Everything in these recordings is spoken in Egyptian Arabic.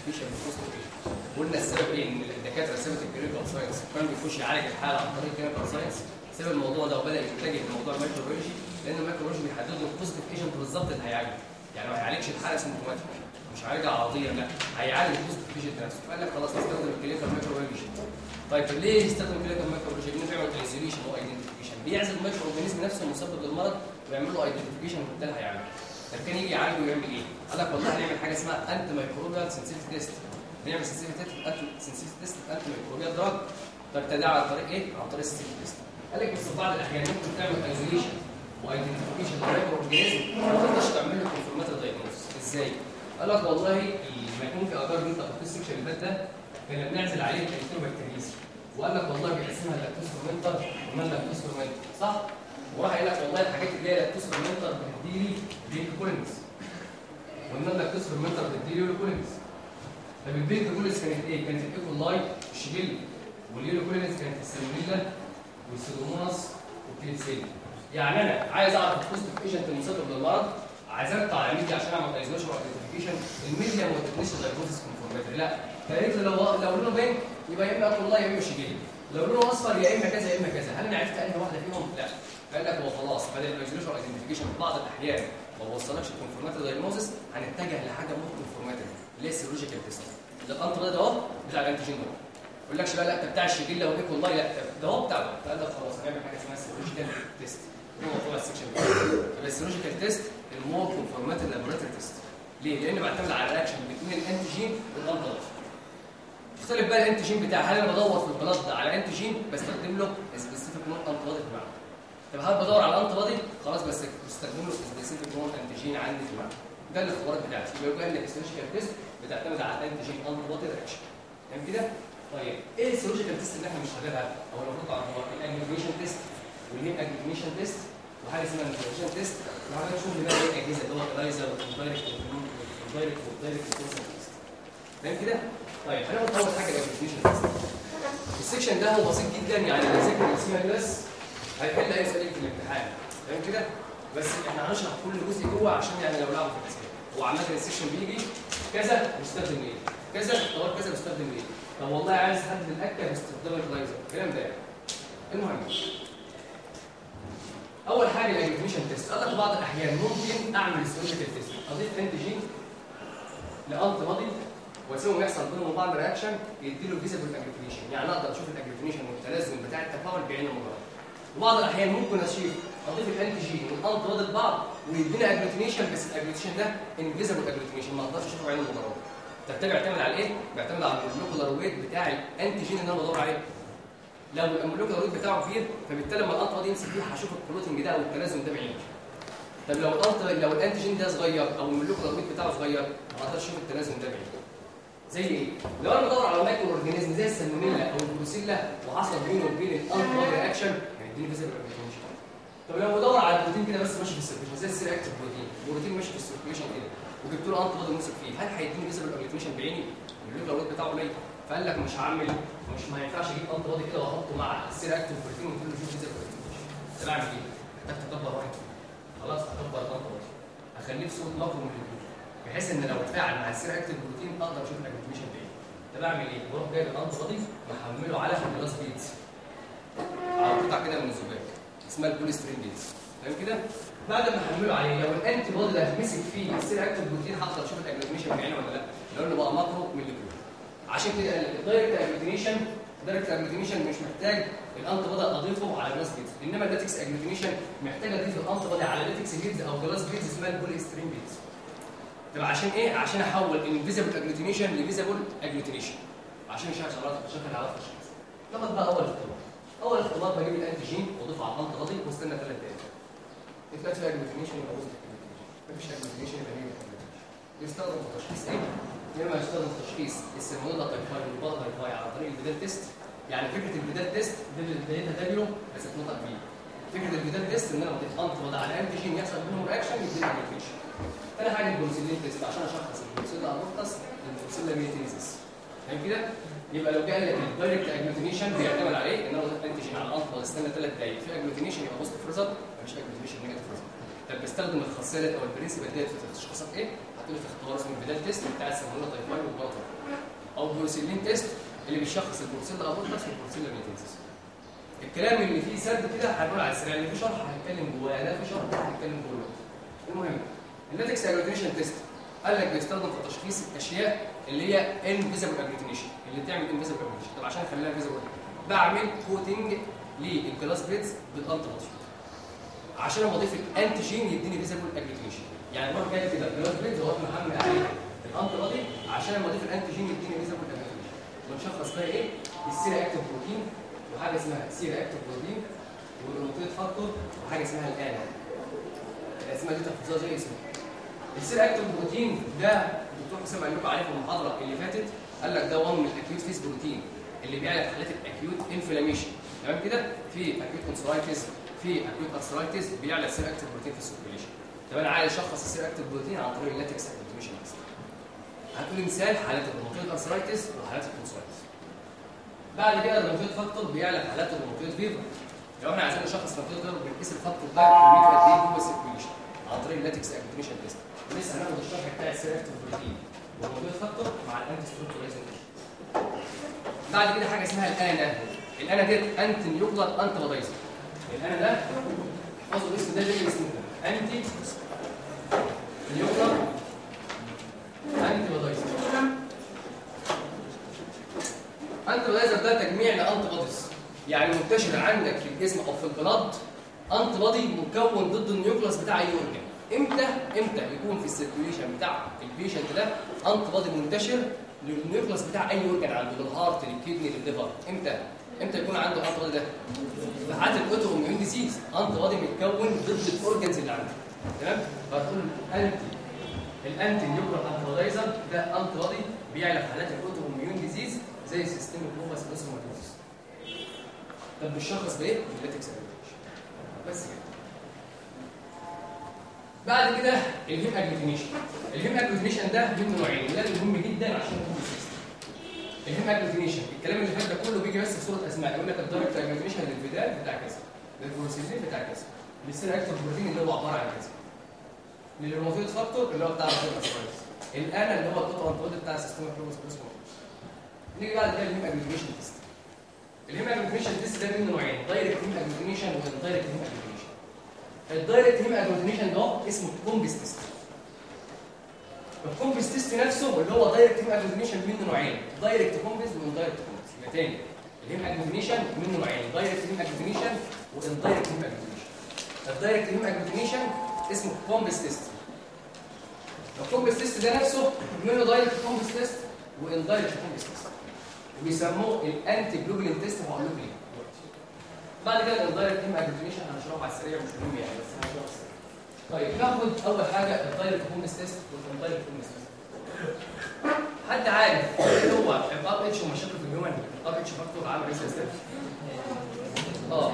ايدنتيفيكيشن بالبوزيتيف ايجنت قلنا السبب ايه ان الدكاتره سابت الكلينيكال ساينس كان بيخش يعالج الحاله عن طريق الكلينيكال ساينس ساب الموضوع ده وبدا يتجه لموضوع الميكروبيولوجي لان الميكروبيولوجي بيحدد له البوزيتيف ايجنت بالظبط اللي هيعالجه يعني ما هيعالجش الحاله سيمتوماتيك مش هيعالجها عرضيا لا هيعالج البوزيتيف ايجنت نفسه فقال لك خلاص نستخدم الكلينيكال ميكروبيولوجي طيب ليه يستخدم الكلينيكال ميكروبيولوجي؟ لانه بيعمل ايزوليشن وايدنتيفيكيشن بيعزل الميكرو اورجانيزم نفسه المسبب للمرض ويعمل له ايدنتيفيكيشن وبالتالي هيعالجه طب كان يجي يعالجه ويعمل ايه؟ قال لك والله هنعمل حاجه اسمها انتي ميكروبيال سنسيتيف تيست نعمل سنسيتيف تيست انتي ميكروبيال دراج طب ده عن طريق ايه؟ عن طريق السنسيتيف تيست قال لك بس في بعض الاحيان ممكن تعمل ايزوليشن وايدنتيفيكيشن للميكرو اورجانيزم ما تقدرش تعمل له كونفرماتيف دايجنوز ازاي؟ قال لك والله لما يكون في اجار انت في السكشن اللي فات ده كنا بنعزل عليه الكتروبكتيريز وقال لك والله بيقسمها لاكتوس فيرمنتر ومن لاكتوس فيرمنتر صح؟ وراح قال لك والله الحاجات اللي هي لاكتوس فيرمنتر بتديلي بيكولينز والنون لاكتوس فيرمنتر بتديلي يوليكولينز طب البيكولينز كانت ايه؟ كانت الايكولاي والشجل واليوليكولينز كانت السالمونيلا والسيدوموناس والكليتسيل يعني انا عايز اعرف البوزيتيف ايجنت المسبب للمرض عايز اقطع على الميديا عشان اعمل ايزوليشن وايدنتيفيكيشن الميديا ما تدينيش دايجنوستس كونفورماتري لا فقالت لو لو لونه بينك يبقى يا اما ايكولاي يا اما شجل لو لونه اصفر يا اما كذا يا اما كذا هل انا عرفت انهي واحده فيهم؟ لا فقال لك هو خلاص بدل الايزوليشن وايدنتيفيكيشن في بعض الاحيان ما وصلكش الكونفورماتري دايجنوستس هنتجه لحاجه مور كونفورماتري اللي هي السيرولوجيكال تيست الانتر ده اهو بتاع الانتيجين ده ما يقولكش بقى لا انت بتاع الشجله والايكولاي لا ده هو بتاع ده فقال لك خلاص هنعمل حاجه اسمها سيرولوجيكال تيست هو موضوع السكشن يبقى السيرولوجيكال تيست المور كونفورماتري لابوراتوري تيست ليه؟ لان بعتمد على الرياكشن بين الانتيجين والانتي اختلف بقى الانتيجين بتاعي هل انا بدور في البلاد على انتيجين بستخدم له سبيسيفيك نوت انتي بودي في المعمل طب هل بدور على انتي بودي خلاص بس بستخدم له سبيسيفيك نوت انتيجين عندي في المعمل ده الاختبارات بتاعتي يبقى يقول لك السيرولوجيكال تيست بتعتمد على انتيجين انتي بودي رياكشن تمام كده طيب ايه السيرولوجيكال تيست اللي احنا بنشتغلها او المفروض هو الاجريجيشن تيست والهيم اجريجيشن تيست وحاجه اسمها الانفورميشن تيست وحاجه شغل بقى ايه الاجهزه اللي هو الايزر والدايركت والدايركت والدايركت تيست تمام كده طيب هناخد اول حاجه الاجريجيشن تيست السكشن ده هو بسيط جدا يعني اللي ذاكر الاسماء بس هيحل اي سؤال في الامتحان تمام كده بس احنا هنشرح كل جزء جوه عشان يعني لو لعبوا في الاسئله هو عامه السكشن بيجي كذا بيستخدم ايه كذا اختبار كذا بيستخدم ايه طب والله عايز احدد الاكل باستخدام اللايزر الكلام ده يعني المهم اول حاجه الاجريجيشن تيست قال لك بعض الاحيان ممكن اعمل السيرولوجيكال تيست اضيف انتيجين لانتي بودي واسيبهم يحصل بينهم بعض رياكشن يديله فيزيبل اجريجيشن يعني اقدر اشوف الاجريجيشن والتلازم بتاع التفاعل بعين المجرد وبعض الاحيان ممكن اشيل اضيف الانتيجين والانتي بودي لبعض ويدينا اجريجيشن بس الاجريجيشن ده انفيزيبل اجريجيشن ما اقدرش اشوفه بعين المجرد ده بيعتمد على ايه؟ بيعتمد على المولكولار ويت بتاع الانتيجين اللي انا بدور عليه لو المولكيولر ويت بتاعه كبير فبالتالي لما الانتي بودي يمسك فيه هشوف البروتين ده او التلازم ده بعيني طب لو الانتي لو الانتيجين ده صغير او المولكيولر ويت بتاعه صغير ما اقدرش اشوف التلازم ده بعيني زي ايه لو انا بدور على مايكرو اورجانيزم زي السالمونيلا او البروسيلا وحصل بينه وبين الانتي بودي رياكشن هيديني فيزيبل اورجانيزم طب لو بدور على البروتين كده بس ماشي في السيركيشن زي السير اكتيف بروتين بروتين ماشي في السيركيشن كده وجبت له انتي بودي مسك فيه هل هيديني فيزيبل اورجانيزم بعيني المولكيولر ويت بتاعه قليل فقال لك مش هعمل مش ما ينفعش اجيب انت بودي كده واحطه مع السير اكتيف بروتين وتقول له شوف ازاي طب اعمل ايه؟ محتاج تكبر واحد خلاص اكبر الانت بودي اخليه في صوره ماكرو مولكيول بحيث ان لو اتفاعل مع السير اكتيف بروتين اقدر اشوف الاجريجيشن ده طب اعمل ايه؟ بروح جايب الانت بودي محمله على جلاس بيتس على قطعه كده من الزجاج اسمها البوليسترين بيتس تمام كده؟ بعد ما احمله عليه لو الانتي بودي ده مسك فيه السير اكتيف بروتين هقدر اشوف الاجريجيشن بعينه ولا لا؟ لو انه بقى ماكرو مولكيول عشان كده قال الدايركت اجلوتينيشن الدايركت اجلوتينيشن مش محتاج الانتي بودي اضيفه على جلاس بيدز انما اللاتكس اجلوتينيشن محتاج اضيف الانتي بودي على لاتكس بيدز او جلاس بيدز اسمها البوليسترين بيدز طب عشان ايه عشان احول انفيزيبل اجلوتينيشن لفيزيبل اجلوتينيشن عشان يشغل شغلات شكل على التشخيص ناخد بقى اول اختبار اول اختبار بجيب الانتيجين واضيفه على الانتي بودي واستنى ثلاث دقائق اتلاقي في اجلوتينيشن يبقى بوزيتيف مفيش اجلوتينيشن يبقى نيجاتيف يستخدم في تشخيص ايه يا اما يستخدم في تشخيص السيرمونيلا تايفاي والبار تايفاي على طريق البدال تيست يعني فكره البدال تيست دي اللي بدايتها دبليو بس اتنطق بيه فكره البدال تيست ان انا اضيف انت وضع على انتيجين يحصل بينهم رياكشن يديني ابلكيشن ثاني حاجه البروسيلين تيست عشان اشخص البروسيلا ابورتس البروسيلا ميتيزيس فاهم كده يبقى لو جه لك الدايركت اجلوتينيشن بيعتمد على ايه ان انا اضيف انتيجين على الانت واستنى ثلاث دقايق في اجلوتينيشن يبقى بوزيتيف ريزلت مفيش اجلوتينيشن نيجاتيف ريزلت طب بستخدم الخاصيه ديت او البرنسبل ديت في التشخيصات ايه حاطينه في اختبار اسمه البدال تيست بتاع السالمونيلا تايب 1 والبطل او بروسيلين تيست اللي بيشخص البروسيلا ابورتس والبروسيلا ميتنسس الكلام اللي فيه سرد كده هنقول على السريع اللي فيه شرح هنتكلم جواه لا في شرح هنتكلم جواه المهم اللاتكس اجلوتينيشن تيست قال لك بيستخدم في تشخيص الاشياء اللي هي انفيزبل اجلوتينيشن اللي بتعمل انفيزبل اجلوتينيشن طب عشان اخليها فيزبل بعمل كوتنج للجلاس بليتس بالانتي عشان لما اضيف الانتيجين يديني فيزبل اجلوتينيشن يعني المره الجايه كده الجلاس بليتس هو محمل عليه الانتي بودي عشان لما اضيف الانتيجين يديني فيزبل اجلوتينيشن ونشخص بقى ايه السيرا اكتيف بروتين وحاجه اسمها سيرا اكتيف بروتين والروماتويد فاكتور وحاجه اسمها الان الاسماء دي تحفظوها زي اسمه السير اكتيف بروتين ده الدكتور حسام قال لكم عليه في المحاضره اللي فاتت قال لك ده وان من الاكيوت فيس بروتين اللي بيعالج حالات الاكيوت انفلاميشن تمام كده في اكيوت كونسرايتس في اكيوت ارثرايتس بيعلى السير اكتيف بروتين في السيركيوليشن طب انا عايز اشخص السير اكتيف بروتين عن طريق اللاتكس اكتيفيشن هتقول مثال حالات الروماتويد ارثرايتس وحالات الكونسرايتس بعد كده الروماتويد فاكتور بيعلى حالات الروماتويد فيفر لو احنا عايزين نشخص الروماتويد فيفر بنقيس الفاكتور ده كميته قد ايه جوه السيركيوليشن عن طريق اللاتكس اكتيفيشن تيست لسه هناخد الشرح بتاع السيركتيف بروتين والموجود فاكتور مع الانتي ستروكتورايزيشن بعد كده حاجه اسمها الانا الانا ديت انتي نيوكلر انتي بودايزر الانا ده احفظوا الاسم ده زي اسمه ده انتي نيوكلر انتي بودايزر انتي بودايزر ده تجميع لانتي بوديز يعني منتشر عندك في الجسم او في البلد انتي بودي مكون ضد النيوكليوس بتاع اي اورجان امتى امتى يكون في السيركيوليشن بتاع البيشنت ده انتي بودي منتشر للنيوكليوس بتاع اي اورجان عنده للهارت للكدني للليفر امتى امتى يكون عنده انتي بودي ده في حالة الاوتو اميون ديزيز انتي بودي متكون ضد الاورجانز اللي عنده تمام فتقول انتي الانتي نيوكلير انتي ده انتي بودي بيعلى في حالات الاوتو اميون ديزيز زي سيستم لوبس اوسموتوزيس طب بيشخص بايه؟ باللاتكس بس كده بعد كده الهيم اجلوتينيشن الهيم اجلوتينيشن ده منه نوعين وده مهم جدا عشان نكون سيستم الهيم اجلوتينيشن الكلام اللي فات ده كله بيجي بس في صوره اسماء يقول لك الدايركت اجلوتينيشن للفيدال بتاع كذا للفورسيزين بتاع كذا للسير اكتف بروتين اللي هو عباره عن كذا للروماتويد فاكتور اللي هو بتاع الفيروس الانا اللي هو التوتال انتود بتاع سيستم الفلوس نيجي بعد كده الهيم اجلوتينيشن تيست الهيم اجلوتينيشن تيست ده منه نوعين دايركت هيم اجلوتينيشن واندايركت هيم اجلوتينيشن الدايركت هيم اجلوتينيشن ده اسمه كومبس تيست الكومبس تيست نفسه اللي هو دايركت هيم اجلوتينيشن منه نوعين دايركت كومبس واندايركت كومبس يبقى تاني الهيم اجلوتينيشن منه نوعين دايركت هيم اجلوتينيشن واندايركت هيم اجلوتينيشن الدايركت هيم اجلوتينيشن اسمه كومبس تيست الكومبس تيست ده نفسه منه دايركت كومبس تيست واندايركت كومبس تيست وبيسموه الانتي جلوبولين تيست وهقول لكم ليه بعد كده الاندايركت هيم اجلوتينيشن هنشرحه على السريع مش مهم يعني بس هنشرحه السريع طيب ناخد اول حاجه الدايركت كومبس تيست والاندايركت كومبس تيست حد عارف ايه هو الار اتش ومشاكل في الهيومن الار اتش فاكتور عامل ايه سيستم اه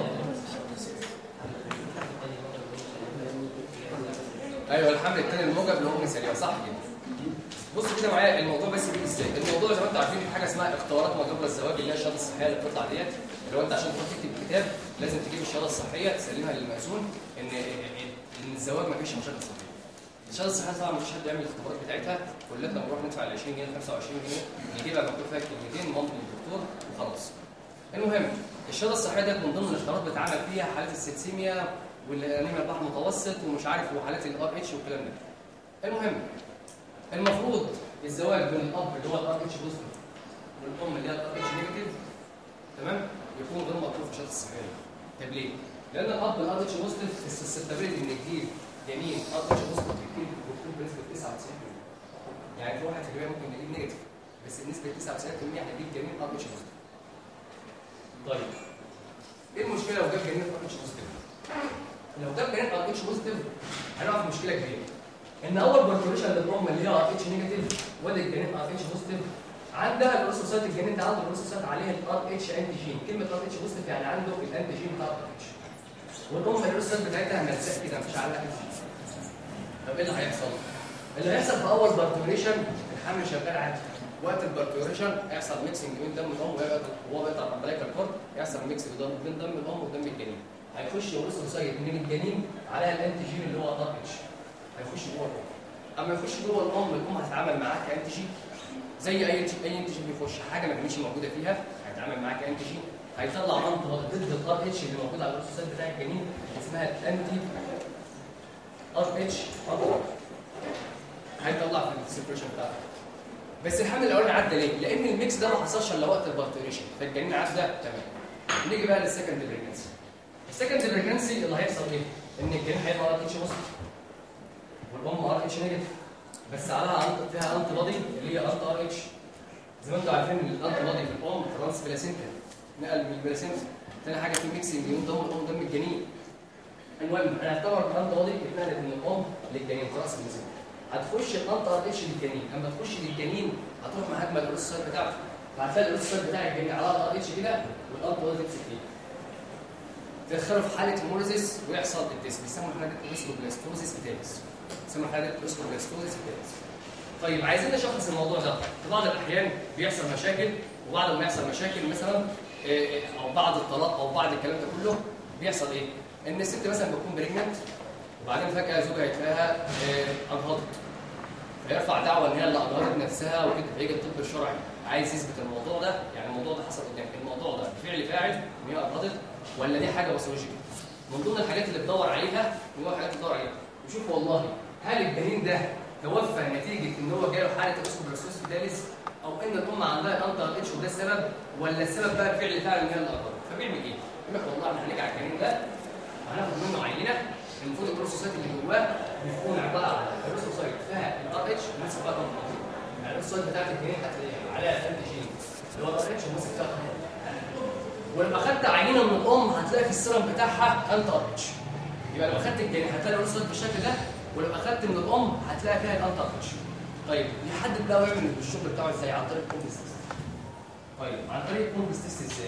ايوه الحمل الثاني الموجب اللي هو مثالي صح كده بصوا كده معايا الموضوع بس بيجي ازاي الموضوع زي ما انتم عارفين في حاجه اسمها اختبارات ما قبل الزواج اللي هي الشهاده الصحيه اللي بتطلع ديت اللي هو انت عشان تروح تكتب كتاب لازم تجيب الشهاده الصحيه تسلمها للمأذون ان ان الزواج ما فيش مشاكل صحيه الشهاده الصحيه طبعا مفيش حد يعمل الاختبارات بتاعتها كلنا بنروح ندفع ال 20 جنيه 25 جنيه نجيبها مكتوب فيها كلمتين ممضي للدكتور وخلاص المهم الشهاده الصحيه ديت من ضمن الاختبارات بتتعمل فيها حالات السيتسيميا والانيميا البحر المتوسط ومش عارف وحالات الار اتش والكلام ده المهم المفروض الزواج بين الاب اللي هو الار اتش بوزيتيف والام اللي هي الار اتش نيجاتيف تمام يكون غير مطلوب في الشهاده الصحيه طب ليه؟ لان الاب الار اتش بوزيتيف السستابيلتي ان تجيب جنين ار اتش بوزيتيف بتكون بتكون بنسبه 99% يعني في 1% ممكن نجيب نيجاتيف بس النسبه 99% هنجيب جنين ار اتش بوزيتيف طيب ايه المشكله لو جاب جنين ار اتش بوزيتيف؟ لو جاب جنين ار اتش بوزيتيف هنقع في مشكله كبيره ان اول بارتوريشن للام اللي هي ار اتش نيجاتيف وادي الجنين ار اتش بوزيتيف عندها الاوسوسايت الجنين ده عنده الاوسوسايت عليها الار اتش انتيجين كلمه ار اتش بوزيتيف يعني عنده الانتيجين بتاع الار اتش والام الاوسوسايت بتاعتها ملزقه كده مفيش عليها انتيجين طب ايه اللي هيحصل؟ اللي هيحصل في اول بارتوريشن الحمل شغال عادي وقت البارتوريشن يحصل ميكسنج بين دم الام وهو بيقطع الامبلايكال كورد يحصل ميكس بين دم الام ودم الجنين هيخش الاوسوسايت من الجنين عليها الانتيجين اللي هو ار اتش هيخش جوه الام اما يخش جوه الام الام هتتعامل معاه كانتيجين زي اي اي انتيجين بيخش حاجه ما كانتش موجوده فيها هيتعامل معاه كانتيجين هيطلع انتي ضد الار اتش اللي موجود على الروسوسات بتاع الجنين اسمها الانتي ار اتش هيطلع في السيبريشن بتاعته بس الحمل الاولاني عدى ليه؟ لان الميكس ده ما حصلش الا وقت البارتوريشن فالجنين عدى تمام نيجي بقى للسكند بريجنسي السكند بريجنسي اللي هيحصل ايه؟ ان الجنين هيبقى ار اتش بوزيتيف والام ار اتش نيجاتيف بس عليها انت فيها انتي بودي اللي هي انتي ار اتش زي ما انتم عارفين الانتي بودي في الام ترانس بلاسينتا نقل من البلاسينتا تاني حاجه في ميكسنج من دم الام دم الجنين المهم هنعتبر الانتي بودي اتنقلت من الام للجنين ترانس بلاسينتا هتخش الانتي ار اتش للجنين اما تخش للجنين هتروح مهاجمه الاوروسايت بتاعته فهتلاقي الاوروسايت بتاع الجنين على الار اتش كده والانتي بودي تمسك فيه تدخله في حاله هيموليزيس ويحصل الديس بيسموا حاله الاسكوبلاستوزيس بتاعس بيسموا حاله الاسكوبلاستوزيس بتاعس طيب عايزين نشخص الموضوع ده في بعض الاحيان بيحصل مشاكل وبعد ما يحصل مشاكل مثلا إيه، او بعد الطلاق او بعد الكلام ده كله بيحصل ايه ان الست مثلا بتكون بريجننت وبعدين فجاه زوجها يتلاقيها إيه، انهضت فيرفع دعوه ان هي اللي انهضت نفسها وكده فيجي الطب الشرعي عايز يثبت الموضوع ده يعني الموضوع ده حصل قدامك الموضوع ده فعل فاعل ان هي انهضت ولا دي حاجه باثولوجيكال من ضمن الحاجات اللي تدور عليها من ضمن الحاجات اللي تدور عليها يشوف والله هل الجنين ده توفى نتيجه ان هو جاله حاله اسكوبرسوس فيتاليس او ان الام عندها الانتر اتش وده السبب ولا السبب بقى فعل فعل ان هي اللي انهضت فبيعمل ايه؟ يقول لك والله احنا هنيجي على الجنين ده هناخد منه عينه المفروض البروسيسات اللي جواه بتكون عباره عن البروسيسات فيها الار اتش ماسك بقى الانتر يعني البروسيسات بتاعت الجنين هتلاقيها عليها انتيجين اللي هو الار اتش وماسك فيها الانتر ولما اخدت عينه من الام هتلاقي في السيرم بتاعها انت اتش يبقى لو اخدت الجنين هتلاقي الرصد بالشكل ده ولو اخدت من الام هتلاقي فيها الانت اتش طيب يحدد بقى ويعمل الشغل بتاعه ازاي عن طريق كومبس تيست طيب عن طريق كومبس تيست ازاي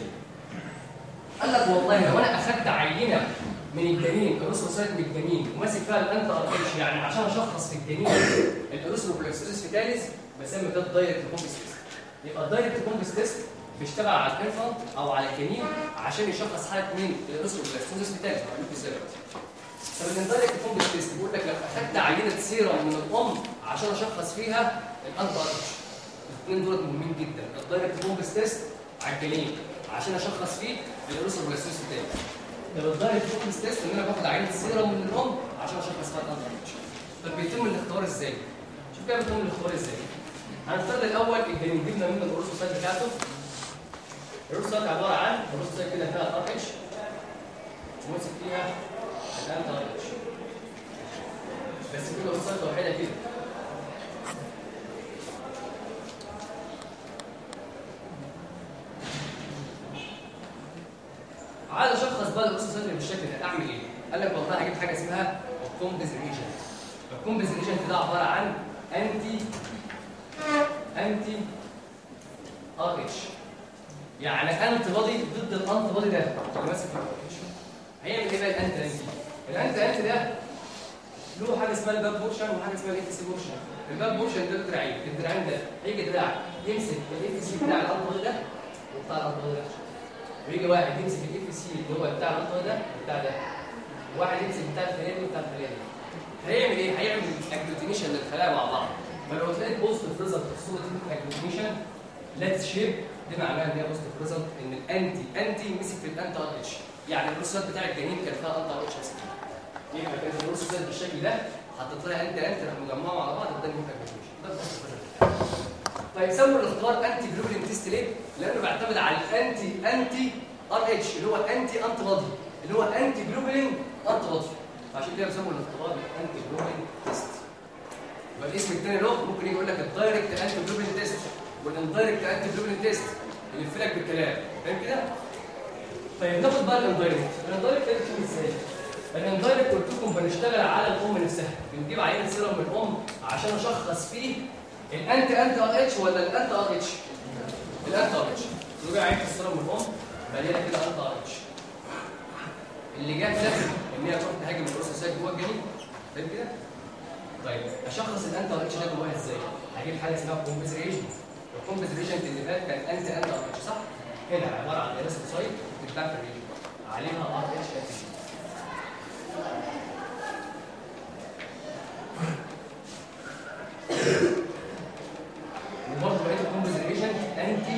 قال لك والله لو انا اخدت عينه من الجنين الروسوسايت من الجنين وماسك فيها الانت اتش يعني عشان اشخص في الجنين الروسوبلكسيس فيتاليس بسمي ده الدايركت كومبس تيست يبقى الدايركت كومبس تيست بيشتغل على الانفانت او على الجنين عشان يشخص حاله مين الروسوبلكسيس فيتاليس هقول لكم ازاي دلوقتي طب الدايركت كومبس تيست بيقول لك لو اخدت عينه سيرم من الام عشان اشخص فيها الانت اتش الاثنين دول مهمين جدا الدايركت كومبس تيست على الجنين عشان اشخص فيه الروسوبلكسيس فيتاليس طب الدايركت كومبس تيست ان انا باخد عينه سيرم من الام عشان اشخص فيها الانت اتش طب بيتم الاختبار ازاي شوف كده بيتم الاختبار ازاي هنفترض الاول الجنين جبنا منه الروسوسايت بتاعته الروسوسايت عباره عن الروسوسايت كده فيها ار اتش وماسك فيها الانت اتش بس كده الروسوسايت وحيده كده عايز اشخص بقى الروسوسايت بالشكل ده اعمل ايه؟ قال لك والله هجيب حاجه اسمها الكومبز ريجنت الكومبز ريجنت ده عباره عن انتي انتي ار اتش يعني انت بادي ضد الانت بادي ده اللي ماسك في الاتش هيعمل ايه بقى الانت انتي الانت انتي ده له حاجه اسمها الباب بورشن وحاجه اسمها الاف سي بورشن الباب بورشن ده الدراعين الدراعين ده هيجي دراع يمسك الاف سي بتاع الانت بادي ده وبتاع الانت بادي ده ويجي واحد يمسك الاف سي اللي هو بتاع الانت بادي ده وبتاع ده وواحد يمسك بتاع الفلاني وبتاع الفلاني هيعمل ايه هيعمل اجلوتينيشن للخلايا مع بعض فلو تلاقي بوزيتيف ريزلت في صوره الاجلوتينيشن لاتس شيب دي معناها ان هي بوزيتيف ريزلت ان الانتي انتي مسك في الانت ار اتش يعني الروسات بتاع الجنين كان فيها انت ار اتش مسك يبقى كانت الروسات بالشكل ده حطيت لها انت انت لما مجمعوا على بعض اداني هيك اجلوتينيشن ده البوزيتيف ريزلت طيب سموا الاختبار انتي جلوبولين تيست ليه؟ لانه بيعتمد على الانتي انتي ار اتش اللي هو انتي انت بادي اللي هو انتي جلوبولين انت بادي فعشان كده بيسموا الاختبار انتي جلوبولين تيست يبقى الاسم الثاني له ممكن يجي يقول لك الدايركت انتي جلوبولين تيست والاندايركت انتي جلوبولين تيست يلفلك بالكلام فاهم كده؟ طيب ناخد بقى الاندايركت الاندايركت ده بيكون ازاي؟ الاندايركت قلت لكم بنشتغل على الام نفسها بنجيب عينه سيرم من الام عشان اشخص فيه الانت انت ار اتش ولا الانت ار اتش؟ الانت ار اتش نجيب عينه السيرم من الام مليانه كده انت ار اتش اللي جاهزه ان هي تروح تهاجم البروسيسات جوه الجنين فاهم كده؟ طيب اشخص الانت ار اتش ده جواها ازاي؟ هجيب حاجه اسمها كومبيز ريجنت الكومبيز ريجنت اللي فات كان انت انت ار اتش صح؟ هنا عباره عن ايريثروسايت بتتباع في الريجن عليها ار اتش انتيجين وبرضه بقيه الكومبوز ريليشن انتي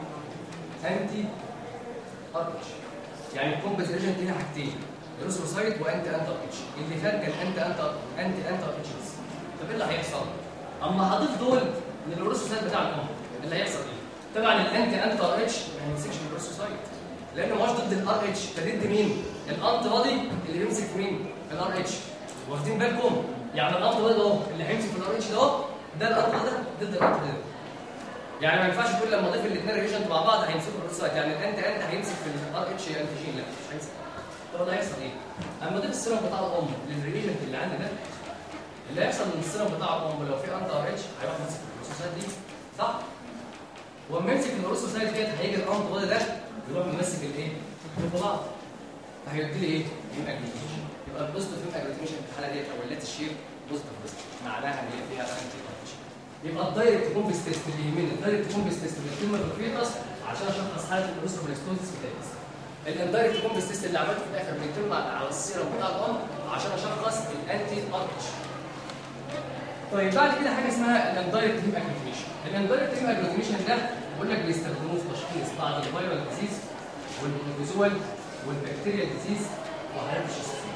انتي ارتش يعني الكومبوز ريليشن دي لها حاجتين ايروسوسايت وانتي انت ارتش اللي فات كان انت انت انتي انت ارتش طب ايه اللي هيحصل؟ اما هضيف دول للايروسوسايت بتاع الام اللي هيحصل ايه؟ طبعا الانتي انت ار اتش ما يمسكش الايروسوسايت لانه مش ضد الار اتش فضد مين؟ الانتي بادي اللي بيمسك في مين؟ الار اتش واخدين بالكم؟ يعني الانتي بادي ده اللي هيمسك في الار اتش ده اهو، ده الانتي بادي ضد الانتي بادي يعني ما ينفعش تقول لما اضيف الاثنين ريليشن مع بعض هيمسكوا الايروسوسايت يعني الانتي انت هيمسك في الار اتش انتيجين لا مش هيمسك طب ده هيحصل ايه؟ اما اضيف السيرم بتاع الام للريليشن اللي عندي ده اللي هيحصل ان السيرم بتاع الام لو في انتي ار اتش هيروح ماسك الايروسوسايت دي صح؟ واما يمسك الايروسوسايت ديت هيجي الانتي بادي ده يروح ماسك الايه؟ البعض فهيدي لي ايه؟ يم اجريتيشن يبقى البوزيتيف يم اجريتيشن في الحاله ديت او اللات الشير بوزيتيف بوزيتيف معناها ان هي فيها انتي اجريتيشن يبقى الدايركت كومبس تيست اللي يهمني الدايركت كومبس تيست اللي بيتم بالفيتس عشان اشخص حاله الاوستروبلاستوزيس بتاعتي الاندايركت كومبس تيست اللي عملته في الاخر بيتم على السيرم بتاع الام عشان اشخص الانتي ارتش طيب بعد كده حاجه اسمها الاندايركت هيم اجلوتينيشن الاندايركت هيم اجلوتينيشن ده بيقول لك بيستخدموه في تشخيص بعض الفيرال ديزيز والبروتوزوال والبكتيريا ديزيز وحالات الشيستوسوما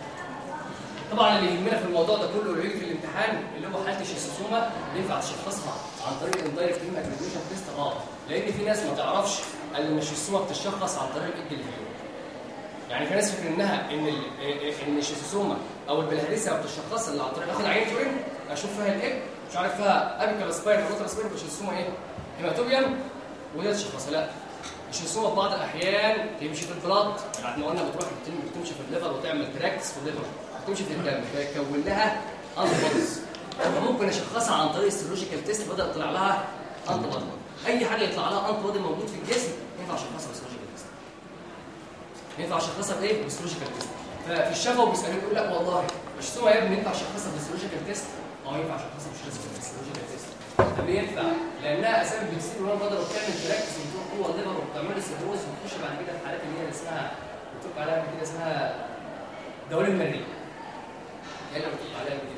طبعا اللي يهمنا في الموضوع ده كله اللي يجي في الامتحان اللي هو حاله الشيستوسوما ينفع تشخصها عن طريق الاندايركت هيم اجلوتينيشن تيست اه لان في ناس ما تعرفش ان الشيستوسوما بتشخص عن طريق الايد الفيو يعني في ناس فاكر انها ان ال ان الشيستوسوما او البلهارسيا بتشخص اللي عن طريق اخد عين تورين اشوف فيها الايج مش عارف فيها ابيكال سباير روتر سباير الشيستوسوما ايه هيماتوبيوم وده تشخصها لا الشيستوسوما في بعض الاحيان تمشي في البلاد يعني ما قلنا بتروح بتمشي في الليفر وتعمل تراكس في الليفر تمشي في الدم فيكون لها انتي بوديز فممكن اشخصها عن طريق السيرولوجيكال تيست بدا يطلع لها انتي بودي اي حاجه يطلع لها انتي بودي موجود في الجسم ينفع اشخصها بالسيرولوجيكال تيست ينفع اشخصها بايه بالسيرولوجيكال تيست ففي الشفا بيسالوني يقول لك والله الشيستوما يا ابني ينفع اشخصها بالسيرولوجيكال تيست اه ينفع اشخصها بالسيرولوجيكال تيست طب ليه ينفع لانها اسباب بتصير ولا بدر وبتعمل تراكس وتروح جوه الليفر وبتعمل سيروز وتخش بعد كده في حالات اللي هي اسمها بتبقى عليها كده اسمها دوالي المريء هي اللي بتبقى عليها كده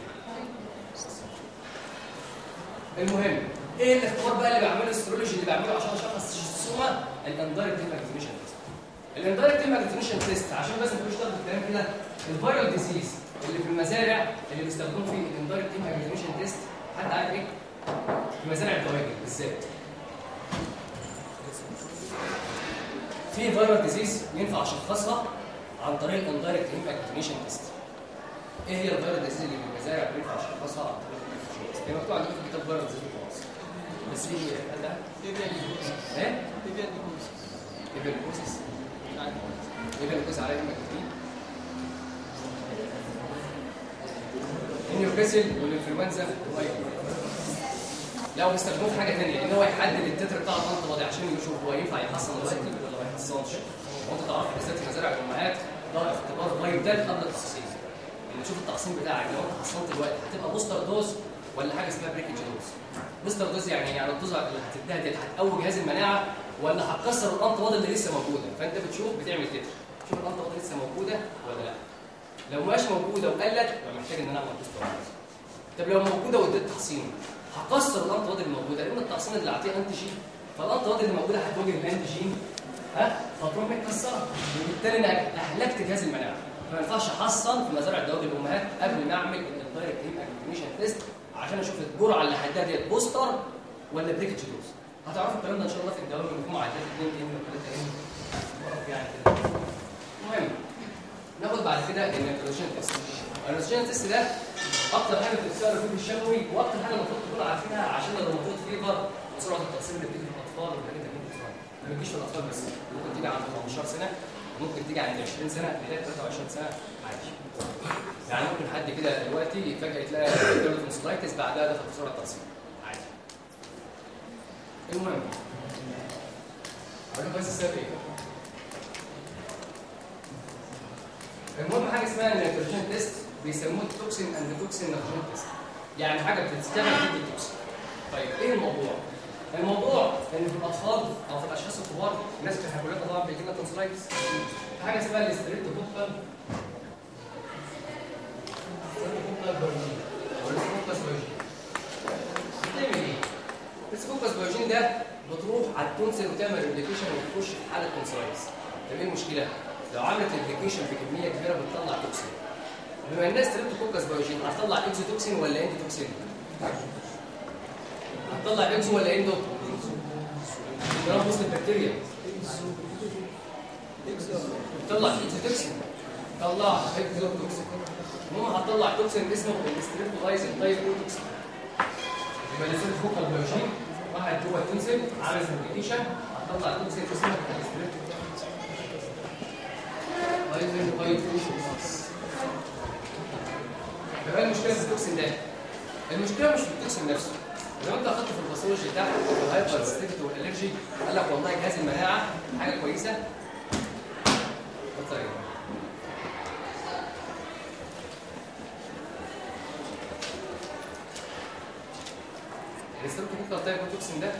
المهم ايه الاختبار بقى اللي بعمله السيرولوجي اللي بعمله عشان اشخص الشيستوما الاندايركت اجزيميشن تيست الاندايركت اجزيميشن تيست عشان بس ما تبقوش تاخدوا الكلام كده الفيرال ديزيز اللي في المزارع اللي بيستخدموا فيه الاندايركت اجزيميشن تيست حد عارف ايه في مزارع الدواجن بالذات في فيرال ديزيز ينفع اشخصها عن طريق الاندايركت اجزيميشن تيست ايه هي الفيرال ديزيز اللي في المزارع ينفع اشخصها عن طريق الاجزيميشن تيست هي مكتوب عندكم في كتاب فيرال ديزيز وخلاص بس في حد عارف ايه ايفيريكوسيس ايفيريكوسيس على اسمك كتير النيوكاسل والانفلونزا لو بيستخدموه في حاجه ثانيه ان هو يحدد التتر بتاع الانتي بودي عشان يشوف هو ينفع يحصن الوقت ولا ما يحصنش وانت تعرف بالذات في مزارع الامهات ده اختبار فايتال قبل التحصين ان تشوف التحصين بتاعك لو انت حصنت الوقت هتبقى بوستر دوز ولا حاجه اسمها بريكج دوز بوستر دوز يعني يعني الدوز اللي هتديها ديت هتقوي جهاز المناعه ولا هتكسر الانتي بودي اللي لسه موجوده فانت بتشوف بتعمل تتر شوف الانتي بودي لسه موجوده ولا لا لو مش موجوده وقلت يبقى محتاج ان انا اعمل بوستر دوز طب لو موجوده واديت تحصين هكسر الانتي بودي الموجوده لان التحصين اللي هعطيه انتيجين فالانتي بودي اللي موجوده هتواجه الانتيجين ها فتروح متكسره وبالتالي انا اهلكت جهاز المناعه فما ينفعش احصن في مزارع الدواجن الامهات قبل ما اعمل الدايركت هيم اكتيفيشن تيست عشان اشوف الجرعه اللي هديها ديت بوستر ولا بريكج دوز هتعرفوا الكلام ده ان شاء الله في الدواجن بيكون معدات 2 ام و 3 ام يعني كده المهم ناخد بعد كده النيتروجين تيست النيتروجين تيست ده اكتر حاجه بتتسال فيه في الشفوي واكتر حاجه المفروض تكونوا عارفينها عشان الروماتويد فيفر وسرعه التقسيم اللي بتيجي في الاطفال والحاجات اللي بتيجي في الاطفال ما بتجيش في الاطفال بس ممكن تيجي عند 15 سنه وممكن تيجي عند 20 سنه لغايه 23 سنه عادي يعني ممكن حد كده دلوقتي فجاه تلاقي جاله تونسلايتس بعدها دخل في سرعه التقسيم عادي المهم اقول بس السبب ايه المهم حاجه اسمها النيتروجين تيست بيسموه التوكسين اند توكسين نيتروجين تيست يعني حاجه بتشتغل ضد التوكسين طيب ايه الموضوع الموضوع ان في الاطفال او في الاشخاص الكبار الناس في الحيوانات طبعا بيجي لها تونسلايتس في حاجه اسمها الاستريت بوكال ده بتروح على التونسل وتعمل ريبليكيشن وتخش في حاله تونسلايتس طب ايه المشكله؟ لو عملت ريبليكيشن بكميه كبيره بتطلع توكسين بما الناس تريبتوكوكس بايوجين هتطلع اكزوتوكسين ولا اندوتوكسين؟ هتطلع اكزو ولا اندو؟ جرام وسط البكتيريا طلع اكزوتوكسين طلع اكزوتوكسين المهم هتطلع توكسين اسمه الاستريبتولايزن تايب توكسين يبقى لازم تفك البيوجين واحد جوه التنسل عامل ريبليكيشن هتطلع توكسين اسمه الاستريبتولايزن تايب توكسين يبقى المشكله في التوكسين ده المشكله مش في التوكسين نفسه لو انت اخدت في الباثولوجي بتاعك الهايبر ستيفت والالرجي قال لك والله جهاز المناعه حاجه كويسه طيب الاستروكيميكال تايب توكسين ده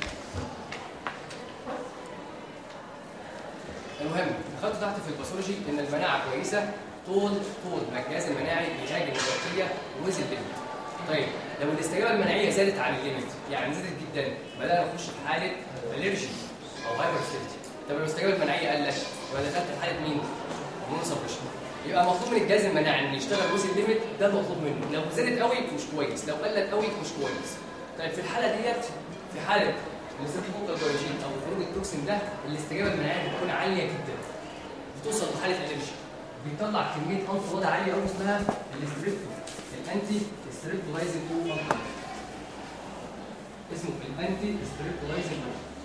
المهم خدته تحت في الباثولوجي ان المناعه كويسه طول طول ما الجهاز المناعي بيهاجم البكتيريا وزن الليمت طيب لو الاستجابه المناعيه زادت عن الليمت يعني زادت جدا بدانا نخش في حاله الرجي او هايبر طب لو الاستجابه المناعيه قلت يبقى دخلت في حاله مين؟ هرمون سبريشن يبقى مطلوب من الجهاز المناعي ان يشتغل وزن الليمت ده المطلوب منه لو زادت قوي مش كويس لو قلت قوي مش كويس طيب في الحاله ديت في حاله الاستروكيميكال او خروج التوكسين ده الاستجابه المناعيه بتكون عاليه جدا بتوصل لحاله الرجي بيطلع كميه انف وضع عاليه قوي اسمها الاستريبتو الانتي ستريبتولايزنج اسمه الانتي ستريبتولايزنج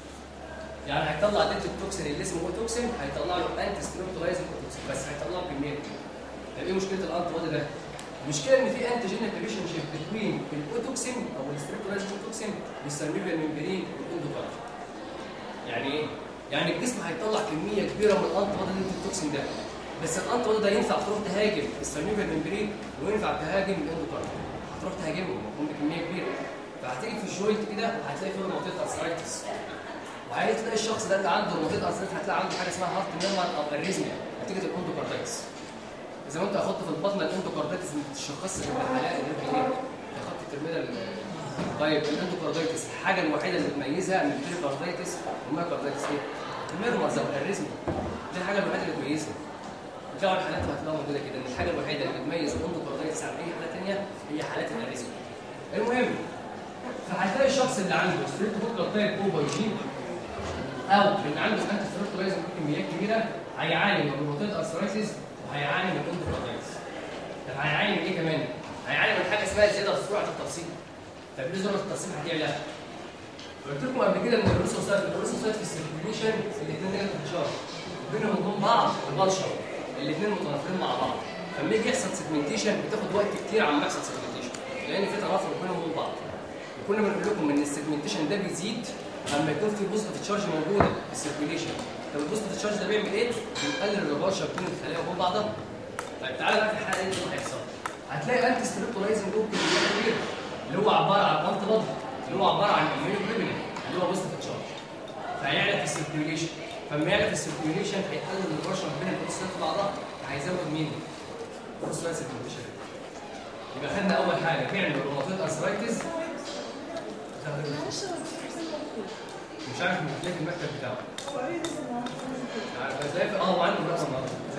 يعني هيطلع ضد التوكسين اللي اسمه توكسين هيطلع له انتي ستريبتولايزنج توكسين بس هيطلع له كميه طب ايه مشكله الانتي بودي ده؟ المشكله ان في انتيجينيك ريليشن شيب بين الاوتوكسين او الستريبتولايزنج توكسين بالسيرفيفال ميمبرين والاندوكارد يعني ايه؟ يعني الجسم هيطلع كميه كبيره من الانتي بودي ضد التوكسين ده بس الانتي بودي ده ينفع تروح تهاجم السيرفيفال ميمبرين وينفع تهاجم الاندوكارد هتروح تهاجمهم بكميه كبيره فهتيجي في الجوينت كده هتلاقي فيه منطقه ارثرايتس وهتلاقي الشخص ده اللي عنده منطقه ارثرايتس هتلاقي عنده حاجه اسمها هارت ميرمر او اريزميا نتيجه الاندوكاردايتس زي ما انت اخدت في البطن الاندوكاردايتس ما بتشخصش غير بالحالات اللي هي ايه اخدت الترمينال طيب الاندوكاردايتس الحاجه الوحيده اللي تميزها من البريكاردايتس والمايكاردايتس ايه الميرمرز او الاريزميا دي الحاجه الوحيده اللي تميزها بتلاقوا الحالات هتلاقوها موجوده كده ان الحاجه الوحيده اللي بتميز الاندوكاردايتس عن اي حاله ثانيه هي حالات الاريزميا المهم فهتلاقي الشخص اللي عنده ستريت بوكر تايب او بايجين او اللي عنده انتي ستريبتولايز بكميات كبيره هيعاني من روماتويد ارثرايتس وهيعاني من اندوكاردايتس طب هيعاني من ايه كمان؟ هيعاني من حاجه اسمها زياده في سرعه الترسيب طب ليه سرعه الترسيب هتعلى؟ قلت لكم قبل كده ان الروسوسايت الروسوسايت في السيركيوليشن الاثنين نيجاتيف تشارج بينهم وبين بعض البلشر الاثنين متنافرين مع بعض فلما يجي يحصل سيجمنتيشن بتاخد وقت كتير عم يحصل سيجمنتيشن لان في تنافر بينهم وبين بعض وكنا بنقول لكم ان السيجمنتيشن ده بيزيد لما يكون في بوزيتيف تشارج موجوده في السيركيوليشن طب البوزيتيف تشارج ده بيعمل ايه؟ بيقلل الرباشه بين الخلايا وبين بعضها طيب تعالى بقى في الحاله دي اللي هيحصل هتلاقي انتي ستريبتولايزنج جروب كبير اللي هو عباره عن انتي بودي اللي هو عباره عن اميونوجلوبولين اللي هو بوزيتيف تشارج فهيعلى في السيركيوليشن فلما يعلى في السيركيوليشن هيقلل الرباشه بين البروتينات بعضها هيزود مين؟ بروتين سيجمنتيشن يبقى خدنا اول حاجه بيعمل روماتويد ارثرايتس مش عارف تلاقي المكتب بتاعه عارف ازاي اه وعنده رقم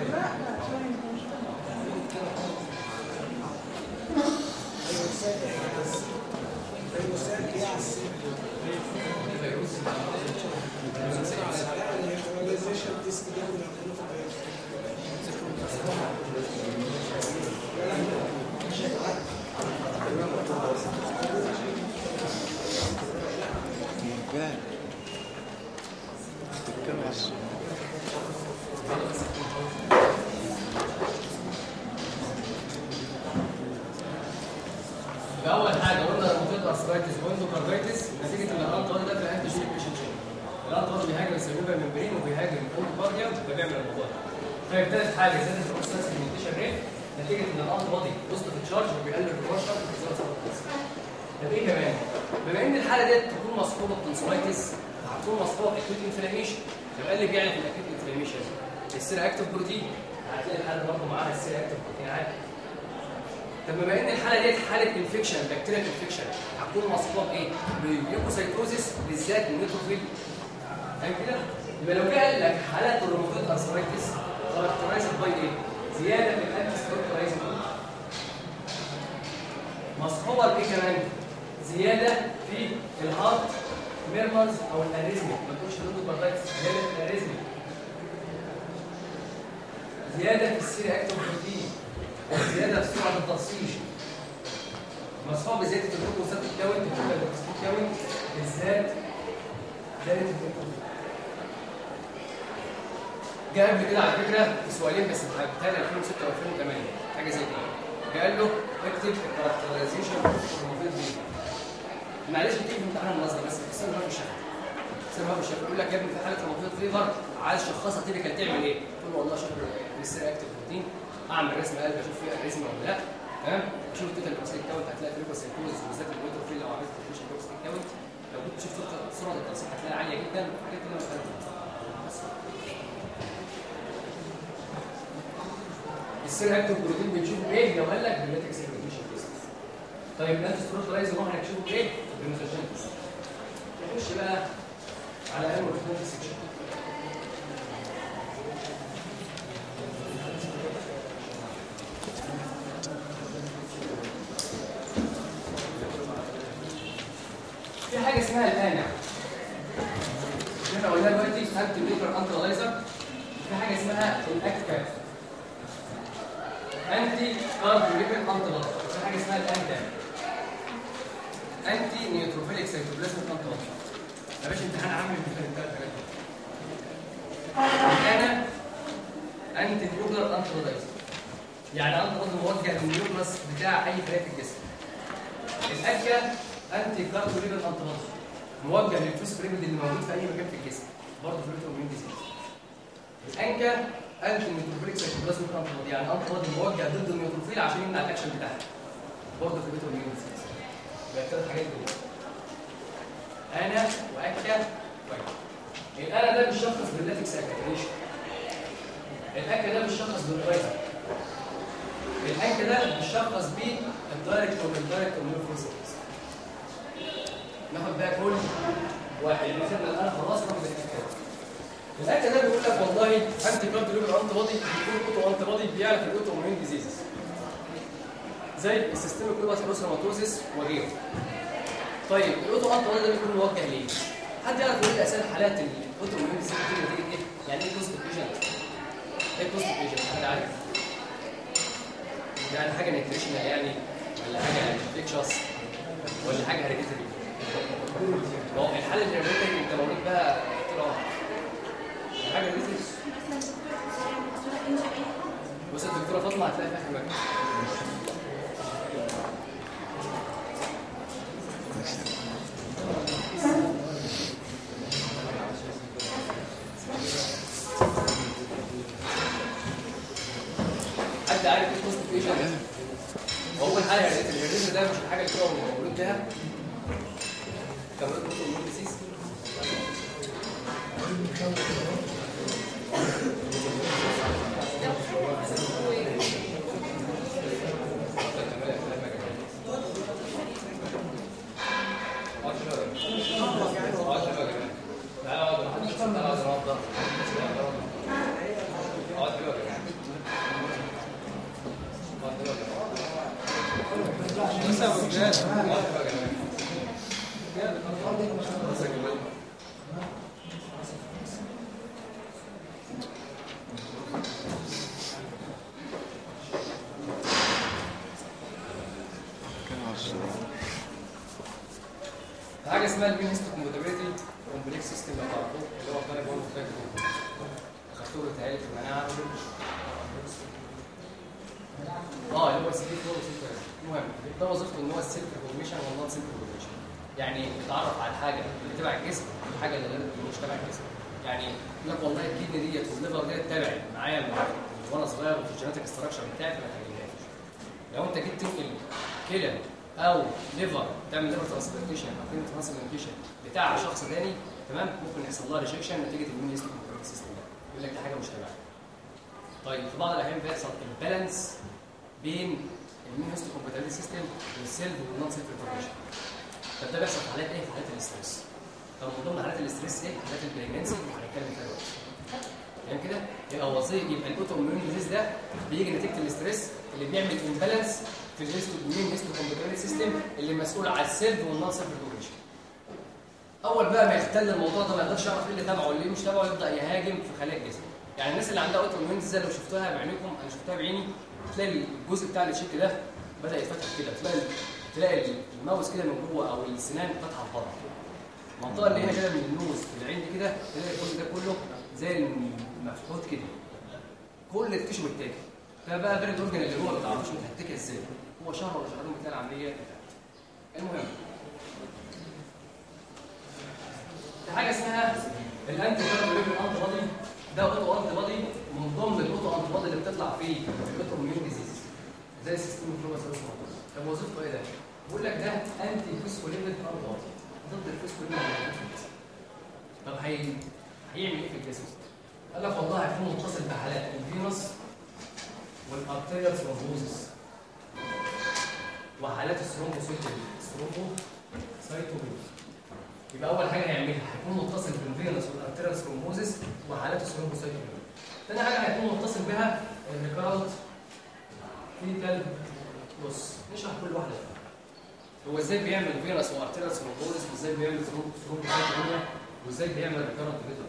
اول حاجه قلنا روماتويد ارثرايتس واندوكاردايتس نتيجه ان الانتي ده في انتي جينيك ريليشن شيب الانتي بيهاجم السيرفيفال ممبرين وبيهاجم الاندوكارديا فبيعمل الموضوع ده طيب ثالث حاجه زياده البروستات سيجمنتيشن ريت نتيجه ان الانتي بودي بوزيتيف تشارج وبيقلل الريفرشن طب ايه كمان؟ بما ان الحاله ديت تكون مصحوبه بتنسولايتس هتكون مصحوبه باكيوت انفلاميشن يبقى اللي بيعمل في الاكيوت انفلاميشن السير اكتف بروتين هتلاقي الحاله برضه معاها السير اكتف بروتين عادي طب بما ان الحاله ديت حاله انفكشن بكتيريا انفكشن هتكون مصحوبه بايه؟ بالليوكوسايتوزيس بالذات النيتروفيل فاهم كده؟ يبقى لو جه قال لك حالات الروماتويد ارثرايتس كاركترايزد باي ايه؟ زياده في الانتي ستروكترايزد مصحوبه بايه كمان؟ زياده في الهارت ميرمرز او الاريزميا ما تقولش نودو باردايتس زياده في الاريزميا زياده في السيري اكتيف بروتين زياده في سرعه التصفيش مصحوب بزياده الجلوكوزات الكون الجلوكوزات الكون بالذات زياده الجلوكوز جاء قبل كده على فكره في سؤالين بس بتهيألي 2006 و2008 حاجه زي كده قال له اكتب الكاركترايزيشن المفيد بيه معلش بتيجي في امتحان النظري بس في السنه ما الشفا السنه ما الشفا يقول لك يا ابني في حاله المفيد فيفر عايز شخصها تيبيكال تعمل ايه؟ تقول له والله شوف لسه اكتب بروتين اعمل رسم قلب اشوف فيها الرسم ولا لا تمام شوف التوتال بروسيت كاونت هتلاقي فيلوكوسيتوز بالذات النيوتروفيل لو عملت تفريشن بروسيت كاونت لو كنت شفت سرعه التصحيح هتلاقيها عاليه جدا وحاجات كده مختلفه بس السير اكتف بروتين بنشوفه ايه لو قال لك بالماتريكس سيجمنتيشن تيست طيب الانتي ستروترايز هو هنكشفه ايه بالميثوجين تيست نخش بقى على انوال سيكشن في حاجه اسمها الانع احنا قلنا دلوقتي انتي ليبر انتلايزر في حاجه اسمها الاكتاف انتي كارب ليبر انتلايزر في حاجه اسمها الانتا انتي نيوتروفيليك سيتوبلازم انتلايزر يا باشا امتحان عام في الثلاث حاجات انا انتي نيوكلر انتلايزر يعني انتلايزر موجه للنيوكلس بتاع اي خلايا في الجسم الاكا انتي كاربوليبر انتلايزر موجه للفوس بريميد اللي موجود في اي مكان في الجسم برضه في الاوتومين ديزيز الانكا انتي نيوتروفيليك سيتوبلازم انتلايزر يعني انتلايزر موجه ضد النيوتروفيل عشان يمنع الاكشن بتاعها برضه في الاوتومين ديزيز يبقى الثلاث حاجات دول انا واكا طيب الانا ده بيشخص باللاتكس اكتيفيشن الاكا ده بيشخص بالرايزر الانكا ده بيشخص بالدايركت او الدايركت او ناخد بقى كل واحد مثلا الان خلصنا من الاكا الاكا ده بيقول لك والله انتي كارد ليبر انتي بودي بيكون اوتو انتي بودي بيعرف الاوتو اميون ديزيزز زي السيستميك لوباس روسوماتوزيس وغيره طيب الاوتو انتي بودي ده بيكون موجه ليه؟ حد يعرف يقول لي اسئله حالات الاوتو اميون ديزيز دي نتيجه ايه؟ يعني ايه بوزيتيف ايجنت؟ ايه بوزيتيف ايجنت؟ حد عارف؟ يعني حاجه نيوتريشنال يعني ولا حاجه انفكشوس ولا حاجه هيريديتري ما هو الحاله الهيريديتري انت مولود بقى طول عمرك حاجه هيريديتري بص الدكتوره فاطمه هتلاقي في اخر مكان حد عارف ايه بوست فيشن هو الحاجه الهيريديتري ده مش الحاجه اللي هو مولود بيها كمان اوتو ديزيز حاجه اسمها المينستر كومباتيبيليتي كومبلكس سيستم لو تعرفوه اللي هو طالب وان فلاج اخدتوه بتهيألي في المناعه اه اللي هو سي دي 4 المهم ده وظيفته ان هو السيلف ريكوجنيشن والنون سيلف ريكوجنيشن يعني بيتعرف على الحاجه اللي تبع الجسم والحاجه اللي مش تبع الجسم يعني يقول لك والله الكدني ديت والليفر ديت تبعي معايا من- وانا صغير وفي الجينيتك ستراكشر بتاعي فما تهيئهاش لو انت جيت تنقل كلى او ليفر تعمل ليفر ترانسبلانتيشن او كلى ترانسبلانتيشن بتاع شخص تاني تمام ممكن يحصل لها ريجكشن نتيجه المين سيستم ده يقول لك دي حاجه مش تبعي طيب في بعض الاحيان بيحصل امبالانس بين والمين هيستو كومباتيبل سيستم والسيلف والنون سيلف ريكوجنيشن طب ده بيحصل في حالات ايه؟ في حالات الاستريس طب من ضمن حالات الاستريس ايه؟ حالات البريجنسي وهنتكلم فيها دلوقتي يعني كده يبقى وظيفه يبقى الاوتو اميون ديزيز ده بيجي نتيجه الاستريس اللي بيعمل امبالانس في الهيستو المين هيستو كومباتيبل سيستم اللي مسؤول على السيلف والنون سيلف ريكوجنيشن اول بقى ما يختل الموضوع ده ما يقدرش يعرف ايه اللي تبعه واللي مش تبعه يبدا يهاجم في خلايا الجسم يعني الناس اللي عندها اوتو اميون ديزيز لو شفتوها بعينيكم انا شفتها بعيني تلاقي الجزء بتاع الشيك ده بدا يتفتح كده تلاقي تلاقي الماوس كده من جوه او السنان فاتحه لبره المنطقه اللي هنا كده من النوز في العين دي كده تلاقي كل ده كله زي المفحوط كده كل التيشو متاكل ده بقى بيرد اورجن اللي جوه ما تعرفش متهتكه ازاي هو شهر ولا شهرين بتلاقي العمليه بتاعته المهم في حاجه اسمها الانتي كاربوليفر انتي بودي ده اوتو انتي بودي من ضمن الاوتو انتي بودي اللي بتطلع في الاوتو اميون ديزيز زي سيستم فلوباسيروس طب وظيفته ايه ده؟ بيقول لك ده انتي فوسفوليبيد انتي بودي ضد الفوسفوليبيد طب هي هيعمل ايه في الجسم؟ قال لك والله هيكون متصل بحالات الفيروس والارتيريال ثرومبوزس وحالات الثرومبوسيتومي الثرومبوسيتومي يبقى اول حاجه هيعملها هيكون متصل بالفيروس والارتيريال ثرومبوزس وحالات الثرومبوسيتومي ثاني حاجه هيكون متصل بها الريكارنت فيتال بص نشرح كل واحده هو ازاي بيعمل فيروس وارتيريال ثرومبوزس وازاي بيعمل ثرومبوسيتومي وازاي بيعمل ريكارنت فيتال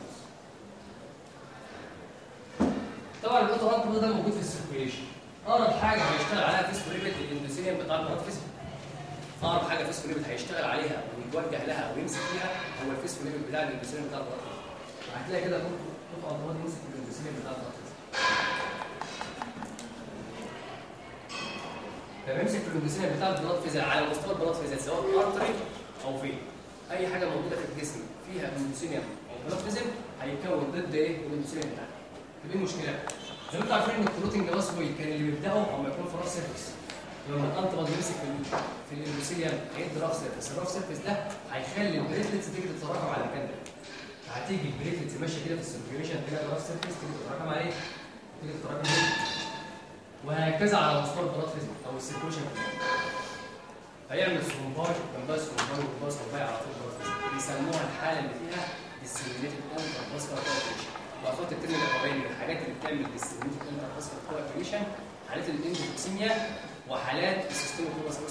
طبعا الاوتو انتي ده موجود في السيركيوليشن اقرب حاجه هيشتغل عليها فيسكوليبيد الاندوثيليوم بتاع البلاد فيزيك اقرب حاجه فيسكوليبيد هيشتغل عليها ويتوجه لها ويمسك فيها هو الفيسكوليبيد بتاع الاندوثيليوم بتاع البلاد فيزيك هتلاقي كده اوتو انتي يمسك الاندوثيليوم بتاع البلاد فيزيك لما يمسك في الاندوثيليوم بتاع البلاد فيزيك على مستوى البلاد فيزيك سواء ارتري او فين اي حاجه موجوده في الجسم فيها اندوثيليوم او بلاد فيزيك هيتكون ضد ايه الاندوثيليوم بتاعها طب ايه المشكله؟ زي ما انتم عارفين ان الكلوتنج باسوي كان اللي بيبداوا اما يكون في راس سيرفيس لما الانتبض يمسك في ال- في الاندوسيليوم هيدي راس سيرفيس الراس سيرفيس ده هيخلي البريتلتس تيجي تتراكم على المكان ده هتيجي البريتلتس ماشيه كده في السيركيوليشن تلاقي الراس سيرفيس تيجي تتراكم عليه تيجي تتراكم عليه وهكذا على مستوى البلاد فيزيك او السيركيوليشن هيعمل سرومباي جنبها سرومباي وجنبها سرومباي على طول البلاد فيزيك بيسموها الحاله اللي فيها ديسيمينيتد انترفاسكولار كوابريشن واخدت الترم ده قبائل من الحاجات اللي بتعمل ديسيمينيتد انترفاسكولار كوابريشن حالات الاندوكسيميا وحالات السيستم كلوباسيروس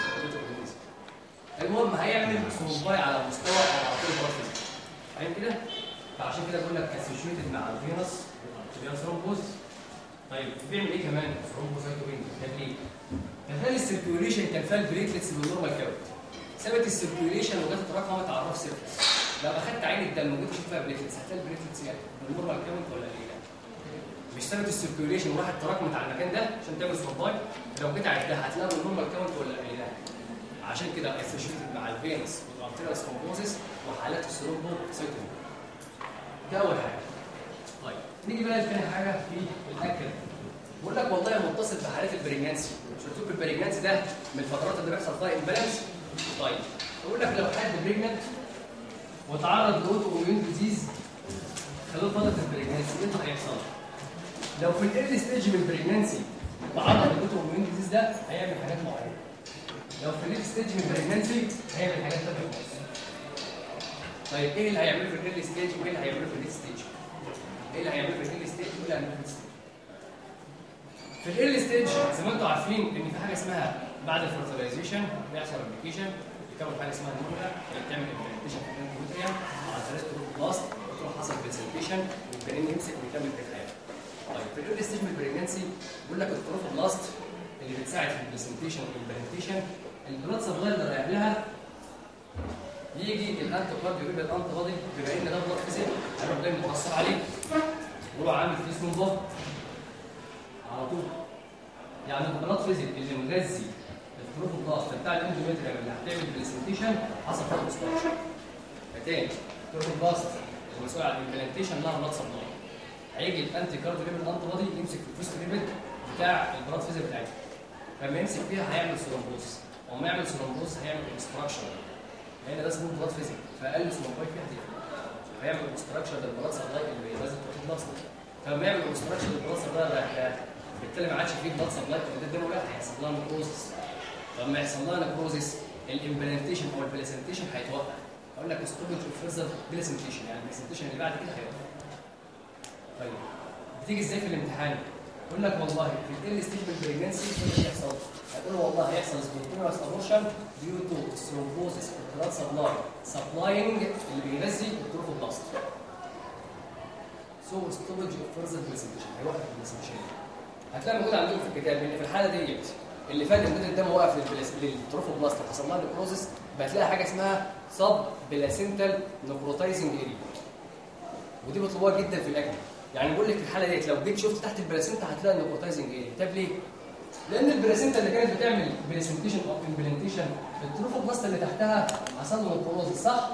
المهم هيعمل سرومباي على مستوى او على طول البلاد فيزيك فاهم كده؟ فعشان كده بقول لك اسوشيتد مع الفينوس الارتريال ثرومبوز طيب بيعمل ايه كمان؟ ثرومبوسايتوبين ده ليه؟ كان السيركيوليشن كان فيها البريتلتس بالنورمال كاونت ثبت السيركيوليشن وجت اتراكمت على الرف سيرفيس لو اخدت عين الدم وجيت اشوف فيها بريتلتس هتلاقي البريتلتس يعني بالنورمال كاونت ولا ايه؟ مش ثبت السيركيوليشن وراحت تراكمت على المكان ده عشان تعمل سرباي لو جيت عدها هتلاقي بالنورمال كاونت ولا ايه؟ عشان كده اسوشيتد مع الفينس والارتيريال ثرومبوزيس وحالات الثرومبوسايتوبين ده اول حاجه طيب نيجي بقى لثاني حاجه في الاكل بقول لك والله متصل بحالات البريجنانسي مش قلت لكم البريجنانسي ده من الفترات اللي بيحصل فيها امبالانس طيب بقول لك لو حد بريجنانت وتعرض لاوتو اميون ديزيز خلال فتره البريجنانسي ايه اللي هيحصل؟ لو في الايرلي ستيج من البريجنانسي تعرض لاوتو اميون ديزيز ده هيعمل حاجات معينه لو في الليت ستيج من البريجنانسي هيعمل حاجات ثانيه خالص طيب ايه اللي هيعمله في الايرلي ستيج وايه اللي هيعمله في الليت ستيج؟ ايه اللي هيعمله في الايرلي ستيج وايه اللي هيعمله في الليت ستيج؟ في الايرلي ستيج زي ما انتم عارفين ان في حاجه اسمها بعد الفرتلايزيشن بيحصل ابلكيشن بيكون حاجه اسمها نمره اللي بتعمل امبلانتيشن في الانتروتريوم على ثلاث بلاست وتروح حصل برزنتيشن والجنين يمسك ويكمل في الحياه. طيب في الايرلي ستيج من البريجنسي بيقول لك التروفوبلاست اللي بتساعد في البرزنتيشن والامبلانتيشن البلاد سبلاي اللي رايح لها يجي الانتي بادي يقول الانتي بادي بما ان ده بلاد فيزيك هيروح جاي متاثر عليه ويروح عامل فيه سلومبا على طول يعني البلاد فيزيك اللي مغذي التروفوبلاست بتاع الاندوميتريوم اللي هتعمل برزنتيشن حصل فيه اوبستراكشن فتاني التروفوبلاست المسؤول عن الامبلانتيشن لها بلاد سبلاي هيجي الانتي كارديو ليفل انتي بادي يمسك في الفوسفوليبيد بتاع البلاد فيزيك بتاعتها لما يمسك فيها هيعمل سيرومبوز وما يعمل سيرومبوز هيعمل اوبستراكشن لان ده اسمه بلاد فيزيك فاقل سيرومبوز فيها هتقفل هيعمل اوبستراكشن للبلاد سبلاي اللي لازم تاخد بلاست فلما يعمل اوبستراكشن للبلاد سبلاي رايح بالتالي ما عادش فيه بلاد سبلاي الدم لا هيحصل لها نكروزس لما يحصل لها نكروزس الامبلانتيشن او البلاسنتيشن هيتوقف اقول لك ستوبج فيرزر بلاسنتيشن يعني البلاسنتيشن اللي بعد كده هيوقف طيب بتيجي ازاي في الامتحان يقول لك والله في الايرلي ستيج من البريجنسي ايه اللي هيحصل هتقول له والله هيحصل سبونتينوس ابورشن ديو تو ثرومبوزيس بلاد سبلاي سبلاينج اللي بيغذي التروفوبلاست سو ستوبج فيرزر بلاسنتيشن هيوقف البلاسنتيشن هتلاقي موجود عندهم في الكتاب ان في الحاله ديت اللي فات امداد الدم وقف للتروفوبلاست حصل لها نكروزس هتلاقي حاجه اسمها سب بلاسنتال نكروتايزنج اريا ودي بيطلبوها جدا في الاكل يعني بقول لك الحاله ديت لو جيت شفت تحت البلاسنتا هتلاقي النكروتايزنج اريا طب ليه؟ لان البلاسنتا اللي كانت بتعمل بلاسنتيشن او امبلانتيشن التروفوبلاست اللي تحتها حصل له نكروزس صح؟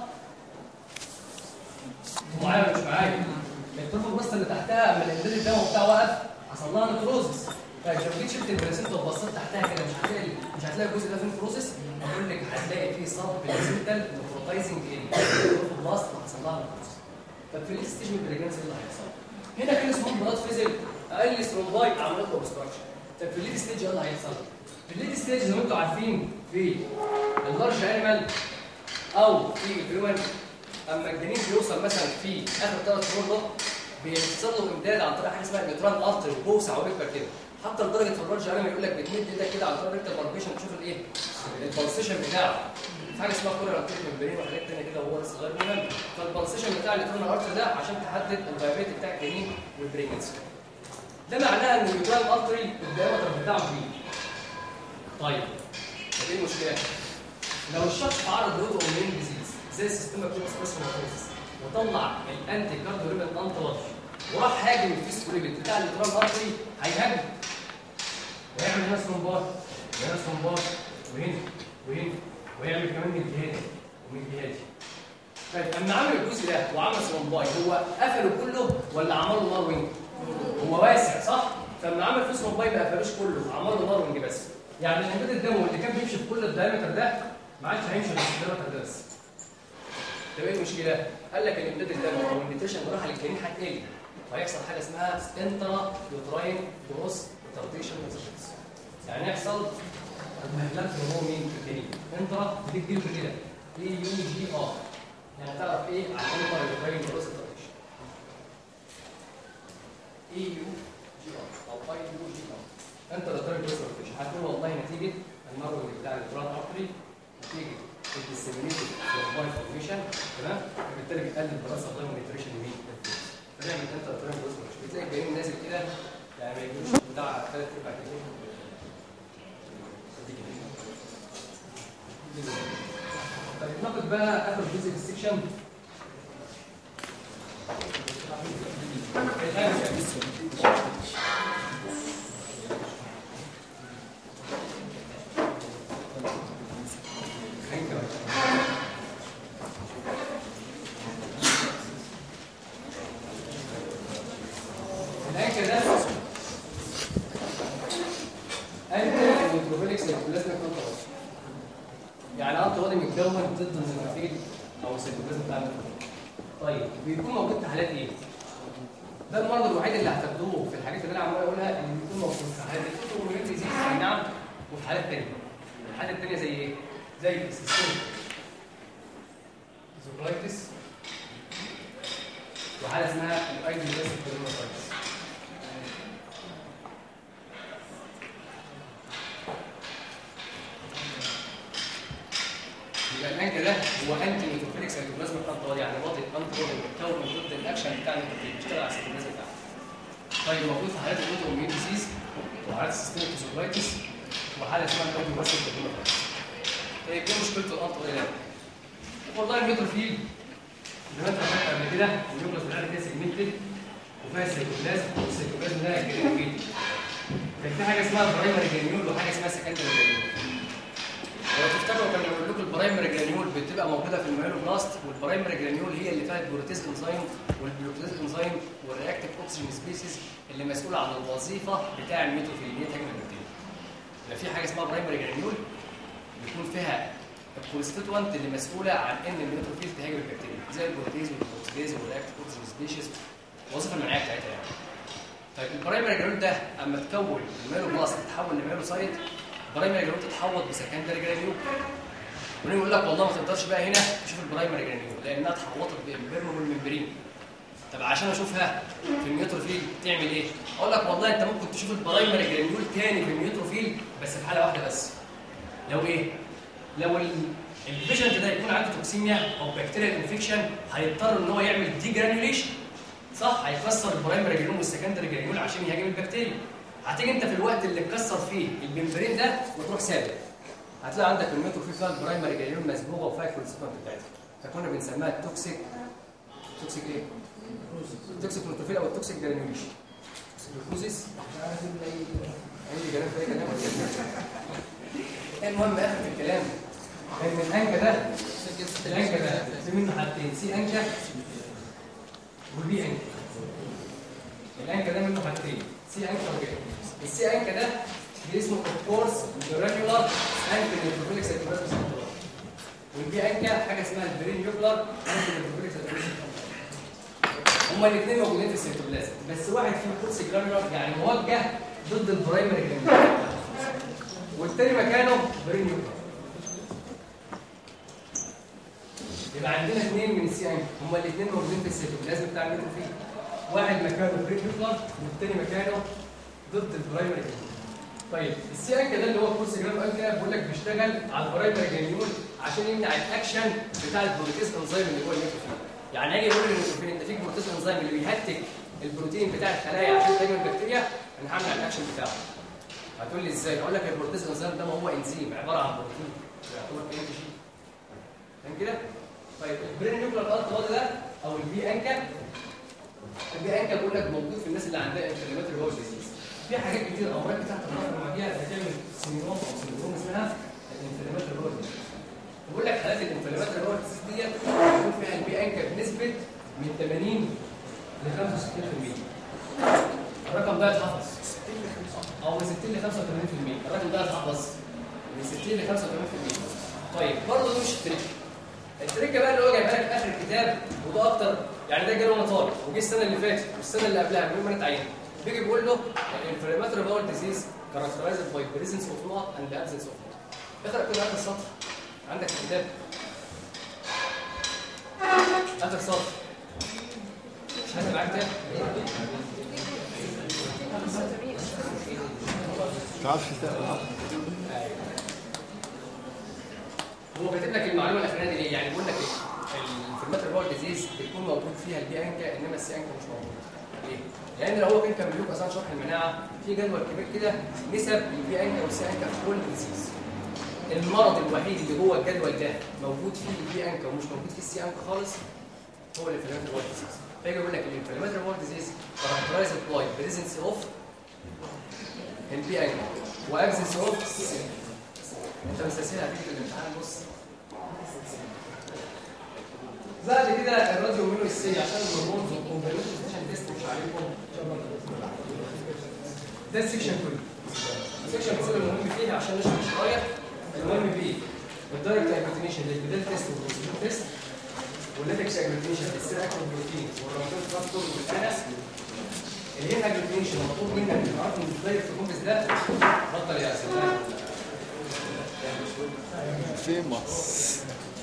معايا مش معايا التروفوبلاست اللي تحتها اما الامداد الدم بتاعه وقف حصل لها نكروزس طيب لو جيت شفت البلاسنتا وبصيت تحتها كده مش هتلاقي مش هتلاقي الجزء ده فيه نكروزس بقول لك هتلاقي فيه صب بلاسنتال نكروتايزنج اريا التروفوبلاست حصل لها نكروزس طب في الاستيج من البريجنسي ايه اللي هيحصل؟ هنا كان اسمه بلاد فيزل اقل سترومباي عملت له اوبستراكشن طب في الليد ستيج ايه اللي هيحصل؟ في الليد ستيج زي ما انتم عارفين في اللارج انيمال او في الهيومن اما الجنين بيوصل مثلا في اخر ثلاث شهور ده بيحصل له امداد عن طريق حاجه اسمها نيوترال ارتر وبوسع وبيكبر كده حتى لدرجه في اللارج انيمال يقول لك بتمد ايدك كده عن طريق ريكتال بالبيشن تشوف الايه؟ البلسيشن بتاعه في حاجه اسمها كوريال ارتيري ممبرين وحاجات ثانيه كده وهو لسه صغير مهم فالبلسيشن بتاع النيوترال ارتر ده عشان تحدد الفايبريت بتاع الجنين والبريجنسي ده معناها ان النيوترال ارتري الدايمتر بتاعه كبير طيب طب ايه المشكله؟ لو الشخص تعرض لاوتو اميون ديزيز زي السيستم كروس وطلع الانتي كارديوريبن انتي وراح هاجم الفيسكوليبت بتاع النيوترال ارتري هيهاجم ويعمل هنا ثرومبات وهنا ثرومبات وهنا وهنا ويعمل كمان من الجهاد ومن الجهاد طيب اما عمل الجزء ده وعمل ثرومباي هو قفله كله ولا عمل له ماروينج؟ هو واسع صح؟ فلما عمل فيه ثرومباي ما قفلوش كله عمل له ماروينج بس يعني الامداد الدموي اللي كان بيمشي في كل الدايمتر ده ما عادش هيمشي في الدايمتر ده بس طب ايه المشكله؟ قال لك الامداد الدموي او النيوتريشن راح للجنين هتقل وهيحصل حاجه اسمها انترا يوتراين جروس ريتارديشن يعني يحصل المهلات اللي هو مين في الجنين انترا دي كتير كده اي يو جي ار يعني تعرف ايه عن انترا يوتراين جروس ريتارديشن اي يو جي ار او اي يو جي ار انترا يوتراين جروس ريتارديشن هتقول والله نتيجه المرض بتاع الجران ارتري نتيجه الديسيمينيتد باي فورميشن تمام فبالتالي بتقلل البلاد سبلاي والنيوتريشن مين فنعمل انت ترم بوزر بتلاقي الجنين نازل كده يعني ما يجيبوش بتاع ثلاث ارباع كده طيب ناخد بقى اخر جزء في السكشن الانكر ده انكر النيوتروفيلكس البلازما كونترول يعني انت بودي متكون ضد النيوتروفيل او السيتوبلازم بتاع النيوتروفيل طيب بيكون موجود في حالات ايه؟ ده المرض الوحيد اللي هتاخدوه في الحاجات اللي انا عمال اقولها اللي بيكون موجود في حالات الاوتوميون ديزيز اي نعم وفي حالات ثانيه الحالات الثانيه زي ايه؟ زي السيستم زوكلايتس وحاله اسمها الايديوباسيك كولونوسايتس يبقى الانكر ده هو انتي نيوتروفيليك سيتوبلازم الانتي يعني واضح انتي بودي متكون ضد الاكشن بتاع النيوتروفيل بيشتغل على السيتوبلازم بتاعه طيب موجود في حالات الاوتو اميون ديزيز وحالات السيستميك سوبرايتس وحاله اسمها الايديوباسيك كولونوسايتس طيب ايه مشكلته الانتي بودي ده؟ والله النيوتروفيل زي ما انت فاكر قبل كده النيوكليوس بتاعتها كده سيجمنتد وفيها السيتوبلازم والسيتوبلازم ده جرينيكيتد كان في حاجه اسمها برايمري جرانيول وحاجه اسمها سكندري جرانيول لو تفتكروا كان بيقول لكم البرايمري جرانيول بتبقى موجوده في الميلوبلاست والبرايمري جرانيول هي اللي فيها البروتيز انزيم والبروتيز انزيم والرياكتيف اوكسجين سبيسيز اللي مسؤوله عن الوظيفه بتاع الميتوفيل اللي هي تهاجم البكتيريا يبقى في حاجه اسمها برايمري جرانيول بيكون فيها الكونستيتوانت اللي مسؤوله عن ان النيوتروفيل تهاجم البكتيريا زي البروتيز والاوكسيديز والرياكتيف اوكسجين سبيشيز الوظيفه المناعيه بتاعتها يعني طيب البرايمري جرانيول ده اما تكون الميلو بلاست تتحول لميلو سايت البرايمري جرانيول تتحول بسكندري جرانيول ونيجي يقول لك والله ما تقدرش بقى هنا تشوف البرايمري جرانيول لانها اتحوطت بالبرمو والممبرين طب عشان اشوفها في النيوتروفيل تعمل ايه؟ اقول لك والله انت ممكن تشوف البرايمري جرانيول تاني في النيوتروفيل بس في حاله واحده بس لو ايه؟ لو البيشنت ده يكون عنده توكسيميا او بكتيريال انفكشن هيضطر ان هو يعمل دي جرانيوليشن صح هيكسر البرايمري جرانيول والسكندري جرانيول عشان يهاجم البكتيريا هتيجي انت في الوقت اللي اتكسر فيه الممبرين ده وتروح سابق هتلاقي عندك النيوتروفيل فيها البرايمري جرانيول مسبوغه وفيها الكونسيكونت بتاعتها فكنا بنسميها التوكسيك توكسيك ايه؟ التوكسيك نيوتروفيل او التوكسيك جرانيوليشن الكوزيس عندي كلام في كلام المهم اخر في الكلام ان الانكا ده الانكا ده في منه حاجتين سي انكا والبي انكا الانكا ده منه حاجتين سي انكا وبي انكا السي انكا ده دي اسمه كورس جرانيولار انكا نيوتروفيليك سيتوبلازم والبي انكا حاجه اسمها البرين يوكلر انكا نيوتروفيليك سيتوبلازم هما الاثنين موجودين في السيتوبلازم بس واحد فيهم كورس جرانيولار يعني موجه ضد البرايمري جرانيولار والتاني مكانه برين يوكلر يبقى عندنا اثنين من السي ان هما الاثنين موجودين في السيتوبلازم بتاع النيوتروفيل واحد مكانه برين يوكلر والتاني مكانه ضد البرايمري جرانيول طيب السي ان ده اللي هو الكورس جرام انكا بيقول لك بيشتغل على البرايمري جرانيول عشان يمنع الاكشن بتاع البروتيز انزيم اللي هو النيوتروفيل يعني اجي اقول للنيوتروفيل انت فيك بروتيز انزيم اللي بيهتك البروتين بتاع الخلايا عشان تهاجم البكتيريا انا هعمل الاكشن بتاعه هتقول لي ازاي اقول لك البروتيز انزيم ده ما هو انزيم عباره عن بروتين يعتبر كائن شيء فاهم كده طيب البرين نيوكلير الت بادي ده او البي انكا البي انكا بيقول لك موجود في الناس اللي عندها انفلاماتوري هو ديزيز في حاجات كتير امراض بتاعت الرقبه المعديه بتعمل سيندروم او سيندروم اسمها الانفلاماتوري هو ديزيز بيقول لك حالات الانفلاماتوري هو ديزيز ديت بيكون فيها البي انكا بنسبه من 80 ل 65% الرقم ده اتحفظ او من 60 ل 85% الرقم ده اتحفظ من 60 ل 85% طيب برضه ده مش التريك التريك بقى اللي هو جايبها لك اخر الكتاب وده اكتر يعني ده جاله وانا طالب وجه السنه اللي فاتت والسنه اللي قبلها من يوم ما انا اتعينت بيجي بيقول له الانفلاماتوري باول ديزيز كاركترايزد باي بريزنس اوف نوت اند ابسنس اوف نوت اقرا كده اخر سطر عندك الكتاب اخر سطر مش هات معاك تاني مش عارف تقرا هو كاتب لك المعلومه الاخرانيه دي ليه؟ يعني بيقول لك الانفلاماتوري باول ديزيز بيكون موجود فيها البي انكا انما السي انكا مش موجود. ليه؟ لان لو هو كان كمل لكم اصلا شرح المناعه في جدول كبير كده نسب البي انكا والسي انكا في كل ديزيز. المرض الوحيد اللي جوه الجدول ده موجود فيه البي انكا ومش موجود فيه السي انكا خالص هو الانفلاماتوري باول ديزيز. فيجي يقول لك الانفلاماتوري باول ديزيز كاركترايزد باي بريزنس اوف البي انكا وابسنس اوف سي انت مستسهلها هتيجي في الامتحان بص بعد كده الراديو مينو السي عشان الهرمونز والكومبلمنتيشن تيست مش عليكم ده السكشن كله السكشن كله المهم فيه عشان نشرح شويه المهم فيه الدايركت اجلوتينيشن للبدال تيست والبروسيدور تيست واللاتكس اجلوتينيشن للسير اكتر بروتين والرامبين تراكتور والانس الهين اجلوتينيشن المطلوب منك انك تعرف ان الدايركت كومبس ده بطل يا سلام فيموس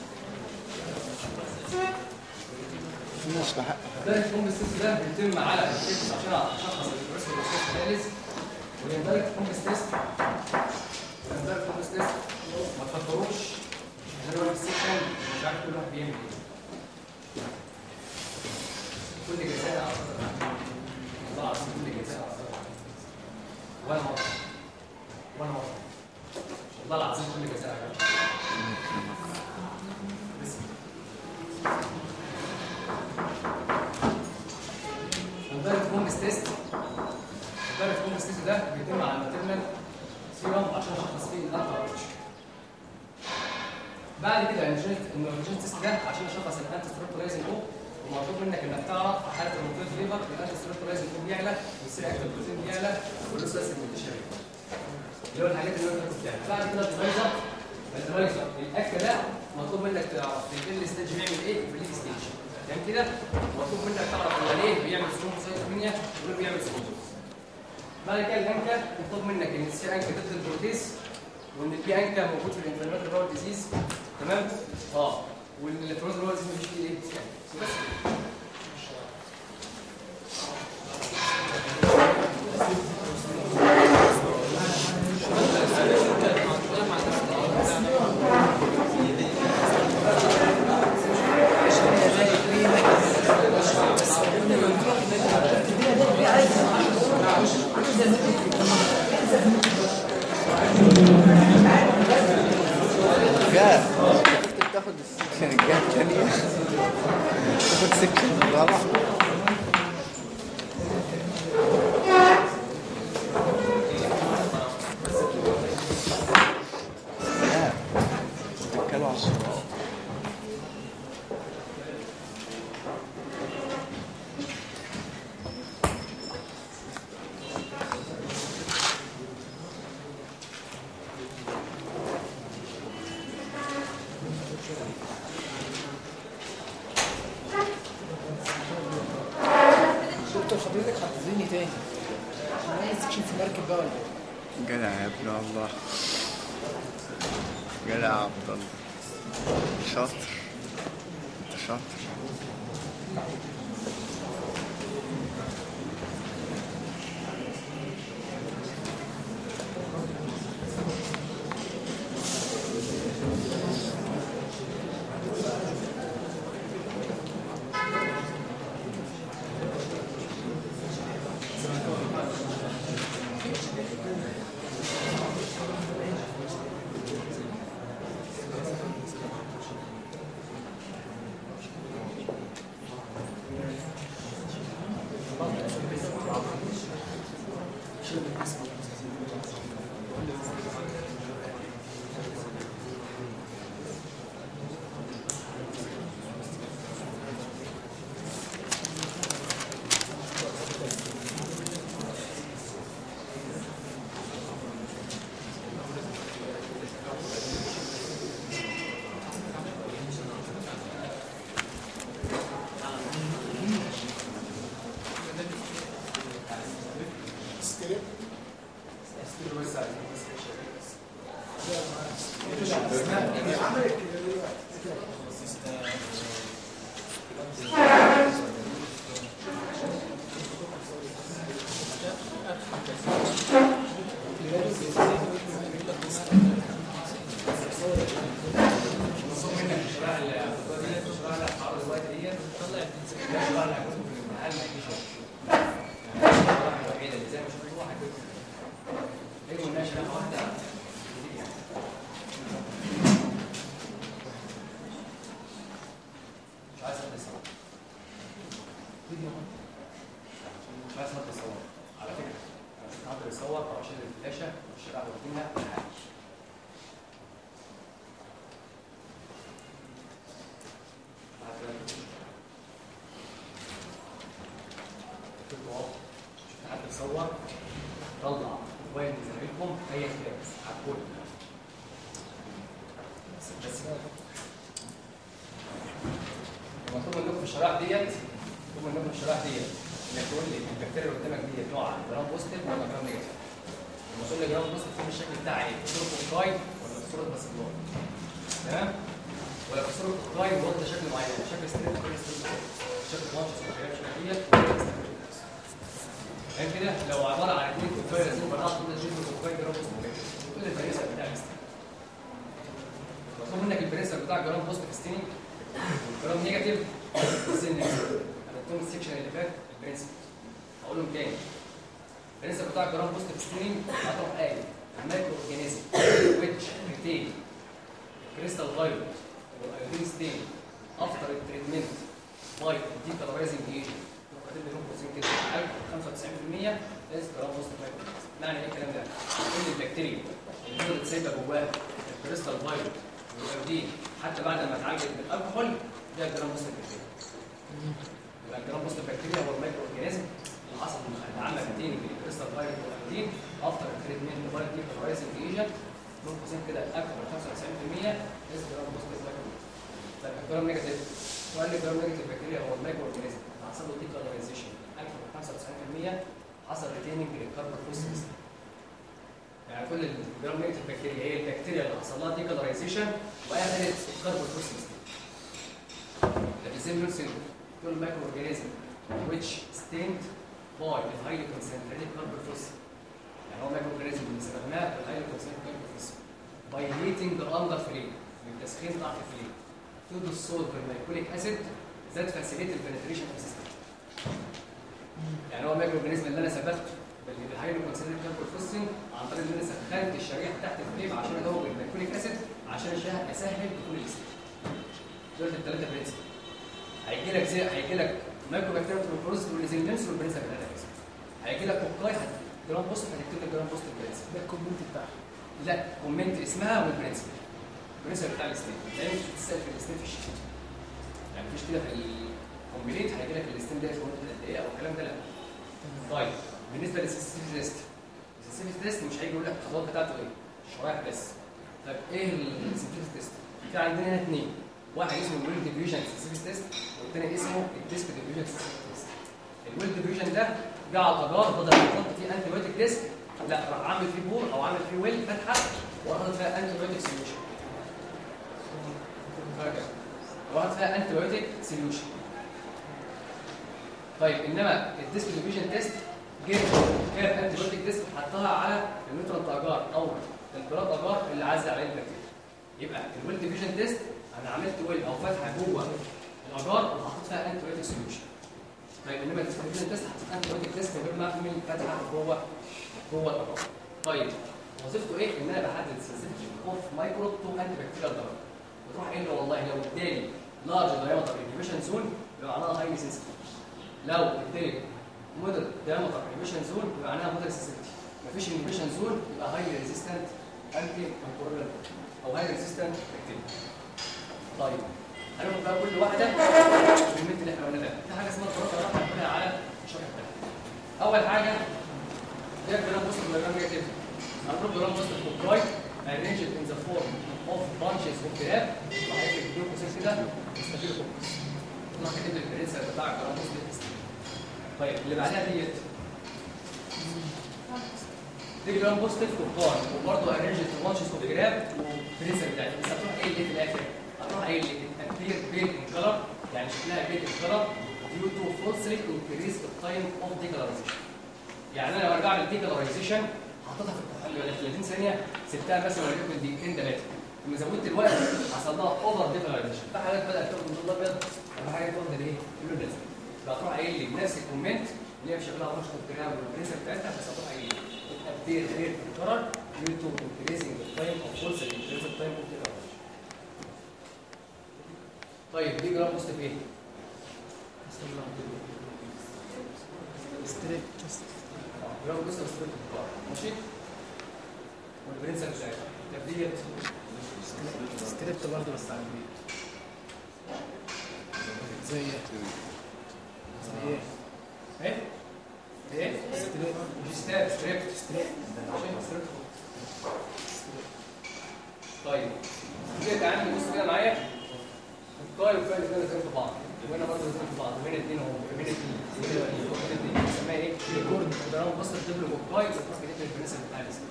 فيموس بحق الدايركت كومبس تيست ده بيتم على التيست عشان اشخص الفيروس والفيروس والدايركت كومبس تيست الدايركت كومبس تيست ما تفكروش عشان هو السيكشن مش عارف كل واحد بيعمل ايه كل جزاء على صدر والله العظيم كل جزاء على صدر ولا مرة ولا مرة والله العظيم كل جزاء على صدر الدايركت كومبس تيست الدايركت كومبس تيست ده بيتم على الماتيرنال سيرم عشان اشخص فيه الاربع اتش بعد كده النيوروجين تيست ده عشان اشخص الانتي ستروبولايزنج او ومطلوب منك انك تعرف في حاله الموتيل فيفر الانتي ستروبولايزنج او بيعلى والسير اكتر بروتين بيعلى واللوس اسيد منتشر اللي هو الحاجات اللي انت بتعمل بعد كده الدرايزر الدرايزر الاكل ده مطلوب منك تعرف في كل ستيج بيعمل ايه وفي الليد ستيج تمام كده مطلوب منك تعرف هو ليه بيعمل سكون سايتومينيا وليه بيعمل سكون بعد كده الانكا مطلوب منك ان السي انكا ضد البروتيز وان البي انكا موجود في الانفلاماتوري باور ديزيز تمام اه والفروز باور ديزيز مفيش فيه ايه بس جاء كنت بتاخد السكشن الجهة التانية تاخد سكشن الرابع لا بتتكلوا على الصراط دكتور حضرتك حافظيني تاني انا عايز سكشن في مركب بقى ولا إيه؟ جدع يا ابن الله جدع يا عبد الله شاطر انت شاطر مش عايز حد يصور مش عايز حد يصور على فكره انا مش حد يصور او اشيل الفلاشه والشريحه واخدينها حد يصور طلع موبايل من زمايلكم اي كتاب على الكل بس بس مطلوب منكم في الشرائح ديت مطلوب منكم في الشرائح ديت انك تقول لي البكتيريا اللي قدامك ديت نوعها جرام بوزيتيف ولا جرام نيجاتيف لما تقول لي جرام بوزيتيف في الشكل بتاع ايه؟ في صوره اوكاي ولا في صوره باسيلار تمام؟ ولا في صوره اوكاي واخده شكل معين شكل ستريب ولا ستريب شكل ماتش ولا شكل ديت فاهم كده؟ لو عباره عن اثنين اوكاي لازم يبقى ناقص من الجيب اوكاي جرام بوزيتيف تقول لي الفريسه بتاع الستريب مطلوب منك الفريسه بتاع جرام بوزيتيف ستيننج والجرام نيجاتيف السن انا اديتهم السكشن اللي فات البرنسبل هقول لهم تاني البرنسبل بتاع الجرام بوزيتيف ستيننج هتروح قايل المايكرو اورجانيزم ويتش ريتين كريستال فايروس والايودين ستين افتر التريتمنت باي دي كالورايزنج ايجنت كاتب لي نقطتين كده 95% لازم جرام بوزيتيف مايكرو معنى ايه الكلام ده؟ كل البكتيريا اللي فضلت سايبه جواها الكريستال فايروس والايودين حتى بعد ما اتعالجت بالالكحول ده الجرام بوزيتيف بكتيريا يبقى الجرام بوزيتيف بكتيريا هو المايكرو اورجانيزم اللي حصل من اتعمل بين الكريستال فايروس والايودين افتر التريتمنت باي دي كالورايزنج ايجنت نقول قوسين كده اكثر من 95% لازم جرام بوزيتيف مايكرو طيب الجرام نيجاتيف سؤال الجرام نيجاتيف بكتيريا هو المايكرو اورجانيزم اللي حصل له دي كالورايزيشن اكثر من 95% حصل ريتيننج للكربون فوسفورس يعني كل الجرام نيجاتيف بكتيريا هي البكتيريا اللي حصل لها ديكالرايزيشن واخذت الكربون فوسفورس The resemblance in كل مايكرو اورجانيزم which stained by the highly concentrated carbon phosphate يعني هو مايكرو اورجانيزم اللي استخدمناه في الهايلي concentrated carbon phosphate by heating the under flame بالتسخين تحت الفليم to dissolve الميكوليك acid that facilitate the penetration of the system يعني هو المايكرو اورجانيزم اللي انا ثبته بالهايلي concentrated carbon phosphate عن طريق ان انا سخنت الشريحه تحت الفليم عشان ادوب الميكوليك acid عشان أشه- اسهل دخول الاكسيد دول الثلاثه برنسبل هيجي لك زي هيجي لك مايكرو بكتيريا تروبروز والريزيلنس والبرنسبل الاناليز هيجي لك كوكاي هت- جرام بوست هتكتب لك جرام بوست البرنسبل ده الكومنت بتاعها لا كومنت اسمها والبرنسبل البرنسبل بتاع الاستيم لان مش بتسال في الاستيم في الشيت يعني مفيش كده في الكومبليت هيجي لك الاستيم ده اسمه قد ايه او الكلام ده لا طيب بالنسبه للسيستم تيست السيستم تيست مش هيجي يقول لك الخطوات بتاعته ايه الشرايح بس طب ايه السيستم تيست في عندنا هنا اثنين واحد اسمه الويل ديفيوجن سيستم تيست والثاني اسمه الديسك ديفيوجن سيستم تيست الويل ديفيوجن ده جه على الاجار بدل ما يحط فيه انتي بايوتيك ديسك لا راح عامل فيه بور او عامل فيه ويل فتحه وحاطط فيها انتي بايوتيك سوليوشن هكذا وحاطط فيها انتي بايوتيك سوليوشن طيب انما الديسك ديفيوجن تيست جه كان انتي بايوتيك ديسك حطها على النيوترال اجار او البلاد اجار اللي عزل عليه البكتيريا يبقى الويل ديفيوجن تيست انا عملت ويل او فتحه جوه الاجار وحطيت فيها انتي بايوتيك سوليوشن طيب انما الديسكريبشن تيست حطيت انتي بايوتيك تيست من غير ما اعمل فتحه جوه جوه الاجار طيب وظيفته ايه ان انا بحدد سنسيتيفيتي اوف مايكرو تو انتي بكتيريال درجه وتروح قايل له والله لو اداني لارج دايمتر انهبيشن زون يبقى معناها هايلي سنسيتيف لو اداني مودر دايمتر انهبيشن زون يبقى معناها مودر سنسيتيفيتي مفيش انهبيشن زون يبقى هايلي ريزيستنت انتي مايكروبيال او هايلي ريزيستنت بكتيريا طيب هناخد بقى كل واحده بالمثل اللي احنا قلنا ده في حاجه اسمها الطرق اللي احنا هنقولها على الشرح بتاعها اول حاجه هي جرام بوست جرام نيجاتيف هنضرب جرام بوست كوكاي arranged in the form of bunches of grab وهيكتب الجلوكوز كده يستفيد فوكس راح كاتب البرنسر بتاع الجرام بوست طيب اللي بعدها ديت دي جرام بوستيف كوكاي وبرضه arranged in bunches of grab وبرنسر بتاعتها بس هتروح ايه اللي في الاخر هتروح ايه اللي appear pale in color يعني شكلها pale in color due to falsely increase the time of decolorization يعني انا لو ارجع للديكالرايزيشن حطيتها في الكحول 30 ثانيه سبتها مثلا وليكن دقيقتين ثلاثه لما زودت الوقت حصل لها اوفر ديكالرايزيشن في حاجات بدات تاخد اللون الابيض وفي حاجات واخده الايه؟ اللون الازرق فهتروح قايل لي بنفس الكومنت اللي هي مش شغاله رشقه الجرام والبريسر بتاعتها بس هتروح قايل لي ابديت ريت الكرر due to increasing the time of falsely increase the time of decolorization طيب دي جرام بوست في ايه؟ ستريت تيست جرام بوست بس ماشي؟ والبرنسر بتاعتها تبديل ستريت برضه بس على البيت زي زي ايه؟ ايه؟ ايه؟ ستريت مش ستاب ستريب ستريت عشان ستريب طيب كده عندي بص كده معايا القاي والقاي الاثنين زي في بعض وهنا برضه زي في بعض وهنا اثنين اهو وهنا اثنين وهنا اثنين وهنا اثنين بنسميها ايه؟ ريكورد وده انا بص الدبل والقاي وتروح كاتب البرنسبل بتاع الاسم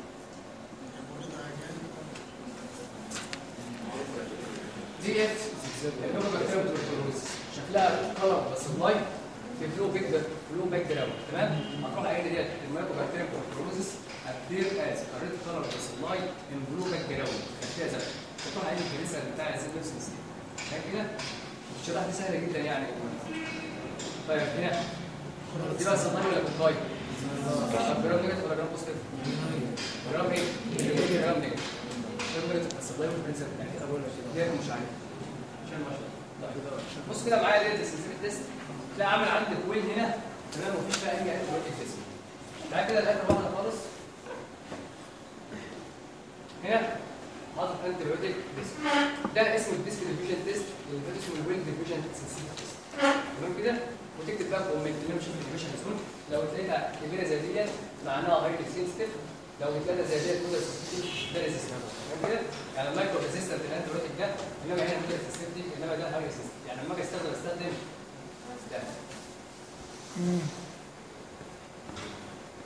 ديت البكتيريا بتروبروز شكلها كلر بس اللايت في فلو بيك فلو باك جراوند تمام هتروح قايل ديت المايكروبكتيريا بتروبروز ابير از قريت كلر بس اللايت ان فلو باك جراوند كانت زرقاء تروح قايل الكنيسه بتاع الزيت سيستم تمام كده الشرح دي سهله جدا يعني طيب هنا دي بقى صدمه ولا كوكاي؟ جرام نيجاتيف ولا جرام بوزيتيف؟ جرام ايه؟ جرام نيجاتيف جرام نيجاتيف بس الله يكون برنسبل يعني كده بقول لك ديت مش عارف عشان ما طيب بص كده معايا ديت السنسيتيف تيست تلاقي عامل عندك ويل هنا تمام مفيش فيها اي انتي بايوتيك تيست بعد كده الاخر واحده خالص هنا حاطط انتي بايوتيك تيست ده اسمه الديسك ديفيوجن تيست وده اسمه الويل ديفيوجن سنسيتيف تيست تمام كده وتكتب بقى كومنت اللي مش الديفيوجن زون لو تلاقيها كبيره زي ديت معناها هايلي سنسيتيف لو اتلاقى زي ديت كده سنسيتيف ده ريزيستنت تمام كده يعني المايكرو ريزيستنت الانتي بايوتيك ده انما هنا كده سنسيتيف انما ده هايلي سنسيتيف يعني لما اجي استخدم استخدم ده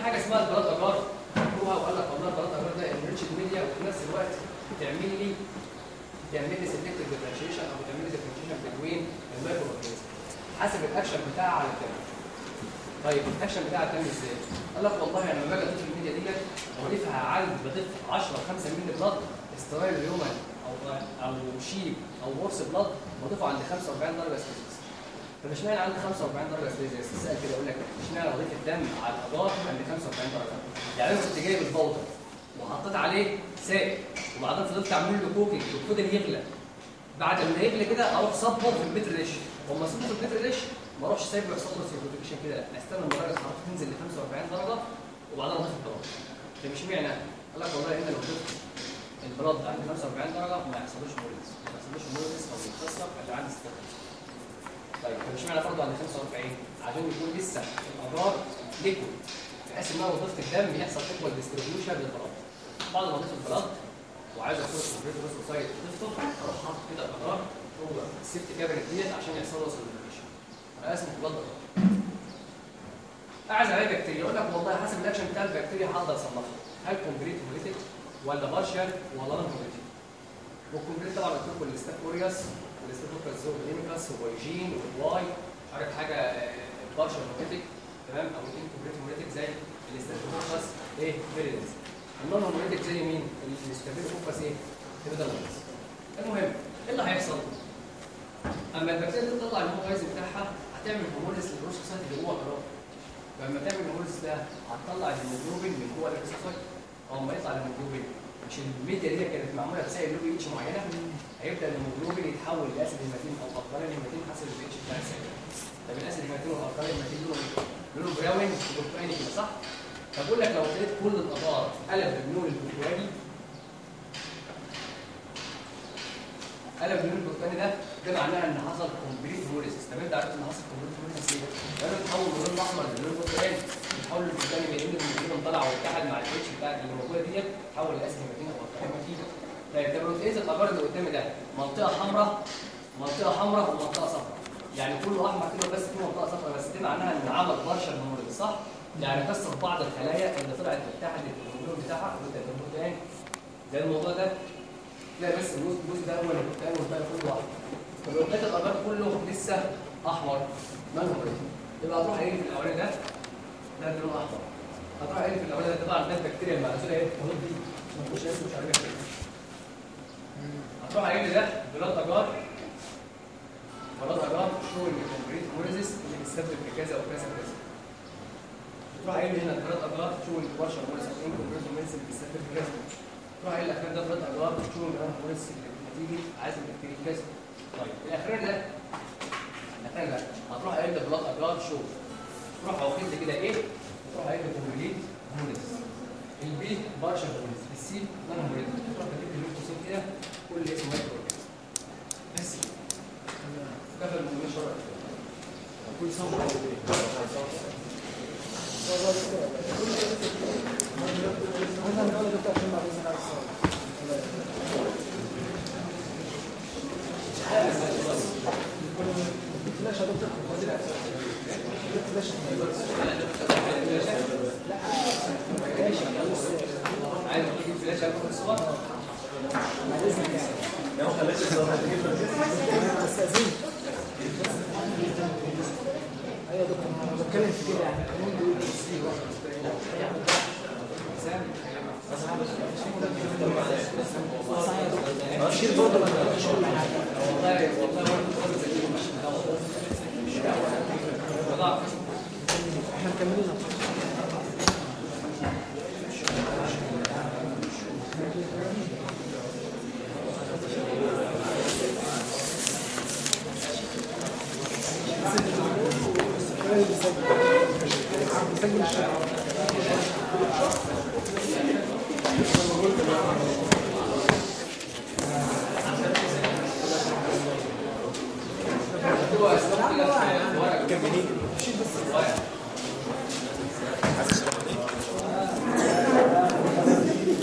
حاجه اسمها البلاد اجار فكروها وقال لك والله البلاد اجار ده انريتشد ميديا وفي نفس الوقت بتعمل لي بتعمل لي سيلكتيف ديفرنشيشن او بتعمل لي ديفرنشيشن بين المايكرو اورجانيزم حسب الاكشن بتاعها على الدم طيب الاكشن بتاعها بتعمل ازاي؟ قال لك والله انا لما باجي اضيف الميديا ديت بضيفها عدد بضيف 10 5 مللي بلاد استرايل هيومن او او شيب او هورس بلاد بضيفه عند 45 درجه سلسيوس طب اشمعنى عند 45 درجه سلسيوس؟ تسال كده يقول لك اشمعنى بضيف الدم على الاجار عند 45 درجه؟ يعني انا كنت جايب البودر وحطيت عليه سائل وبعدين فضلت اعمل له كوكينج وفضل يغلى بعد ما يغلى كده اروح صبه في البتر ريش وما صبه في البتر ريش ما اروحش سايبه يحصل له سيرفيكيشن كده لا استنى لما درجه الحراره تنزل ل 45 درجه وبعدين اضيف البراد طب اشمعنى؟ قال لك والله ان لو ضفت البراد عند 45 درجه ما يحصلوش مولز ما يحصلوش مولز او يتكسر اللي عند 66 طيب طب اشمعنى برضه عند 45 عشان يكون لسه الابار ليكويد بحيث ان انا لو ضفت الدم يحصل ايكوال ديستريبيوشن للبراد بعد ما اضيف البراد وعايز اخش في الريد روس سايت ضفته اروح حاطط كده الابار هو السيفت كابينت ديت عشان يحصل له سيرفيكيشن انا اسمه بلاد اعزل عليه بكتيريا يقول لك والله حسب الاكشن بتاع البكتيريا هقدر اصنفها هل كومبليت هيموليتيك ولا بارشال ولا نون هيموليتيك والكومبليت طبعا قلت لكم الاستاف اوريوس والاستاف اوريوس زوبلينيكاس وبايجين والواي مش عارف حاجه بارشال هيموليتيك تمام او انكومبليت هيموليتيك زي الاستاف اوريوس ايه فيريدنس النون هيموليتيك زي مين؟ الاستاف اوريوس ايه؟ تبدالانس المهم ايه اللي هيحصل؟ اما البكتيريا دي تطلع الهيمولايز بتاعها هتعمل هيموليز للروسوسايت اللي جوه الجرام فلما تعمل هيموليز ده هتطلع الهيموجلوبين من جوه الروسوسايت او لما يطلع الهيموجلوبين مش الميديا دي كانت معموله بسائل له اتش معينه هيبدا الهيموجلوبين يتحول لاسيد هيماتين او القليل هيماتين حسب الاتش بتاع السائل طب الاسيد هيماتين والقليل هيماتين لونهم لونه براون وبرتقاني كده صح؟ فبقول لك لو لقيت كل الابار قلب باللون البرتقاني قلب اللون البرتقاني ده ده معناها ان حصل كومبليت هيموليسيس طب انت عرفت ان حصل كومبليت هيموليسيس ليه؟ لانه اتحول من اللون الاحمر للون البرتقاني اتحول البرتقاني من ان الهيموجلوبين طلع واتحد مع الاتش بتاعت اللي موجوده ديت اتحول لاسيد هيماتين او هيماتين طيب طب لو تقيس الابار اللي قدامي ده منطقه حمراء منطقه حمراء ومنطقه صفراء يعني كله احمر كده بس في منطقه صفراء بس دي معناها ان عمل بارشل هيموليسيس صح؟ يعني كسر بعض الخلايا اللي طلعت اتحدت الهيموجلوبين بتاعها وبدات البرتقاني زي الموضوع ده تلاقي بس الجزء الجزء ده هو اللي البرتقاني والباقي كله احمر فلو لقيت الابار كله لسه احمر مالهم ايه؟ يبقى هتروح قايل في الاولاني ده ده اللون احمر هتروح قايل في الاولاني ده طبعا ده البكتيريا المعزوله ايه؟ الحدود دي ما تخش اسمه مش عارف ايه هتروح قايل ده بلاد اجار بلاد اجار شو الكومبريت موريزيس اللي بيسبب كذا وكذا وكذا تروح قايل هنا بلاد اجار شو البرشا موريزيس او انكومبريت موريزيس اللي بيسبب كذا تروح قايل الاخير ده بلاد اجار شو الجرام موريزيس اللي نتيجه عازل بكتيريا كذا طيب الاخير ده الاخير ده هتروح قايل ده بلاد اجار شو تروح واخد لي كده ايه تروح قايل كومبليت موريزيس البي بارشا موريزيس السي نون موريزيس تروح تجيب لي قوسين كده كل اسم مايكرو بس كفى المؤمن شرع كل سنه فلاش يا دكتور فلاش عايز تجيب فلاش على الصور استاذين ايوه يا دكتور انا بتكلم في كده يعني قانون بيقول شيل برضه ما تقولش كل حاجه والله والله برضه خالص زي ما مش متابع احنا مكملين بيسجل الشغل هو اسمه كده في الورق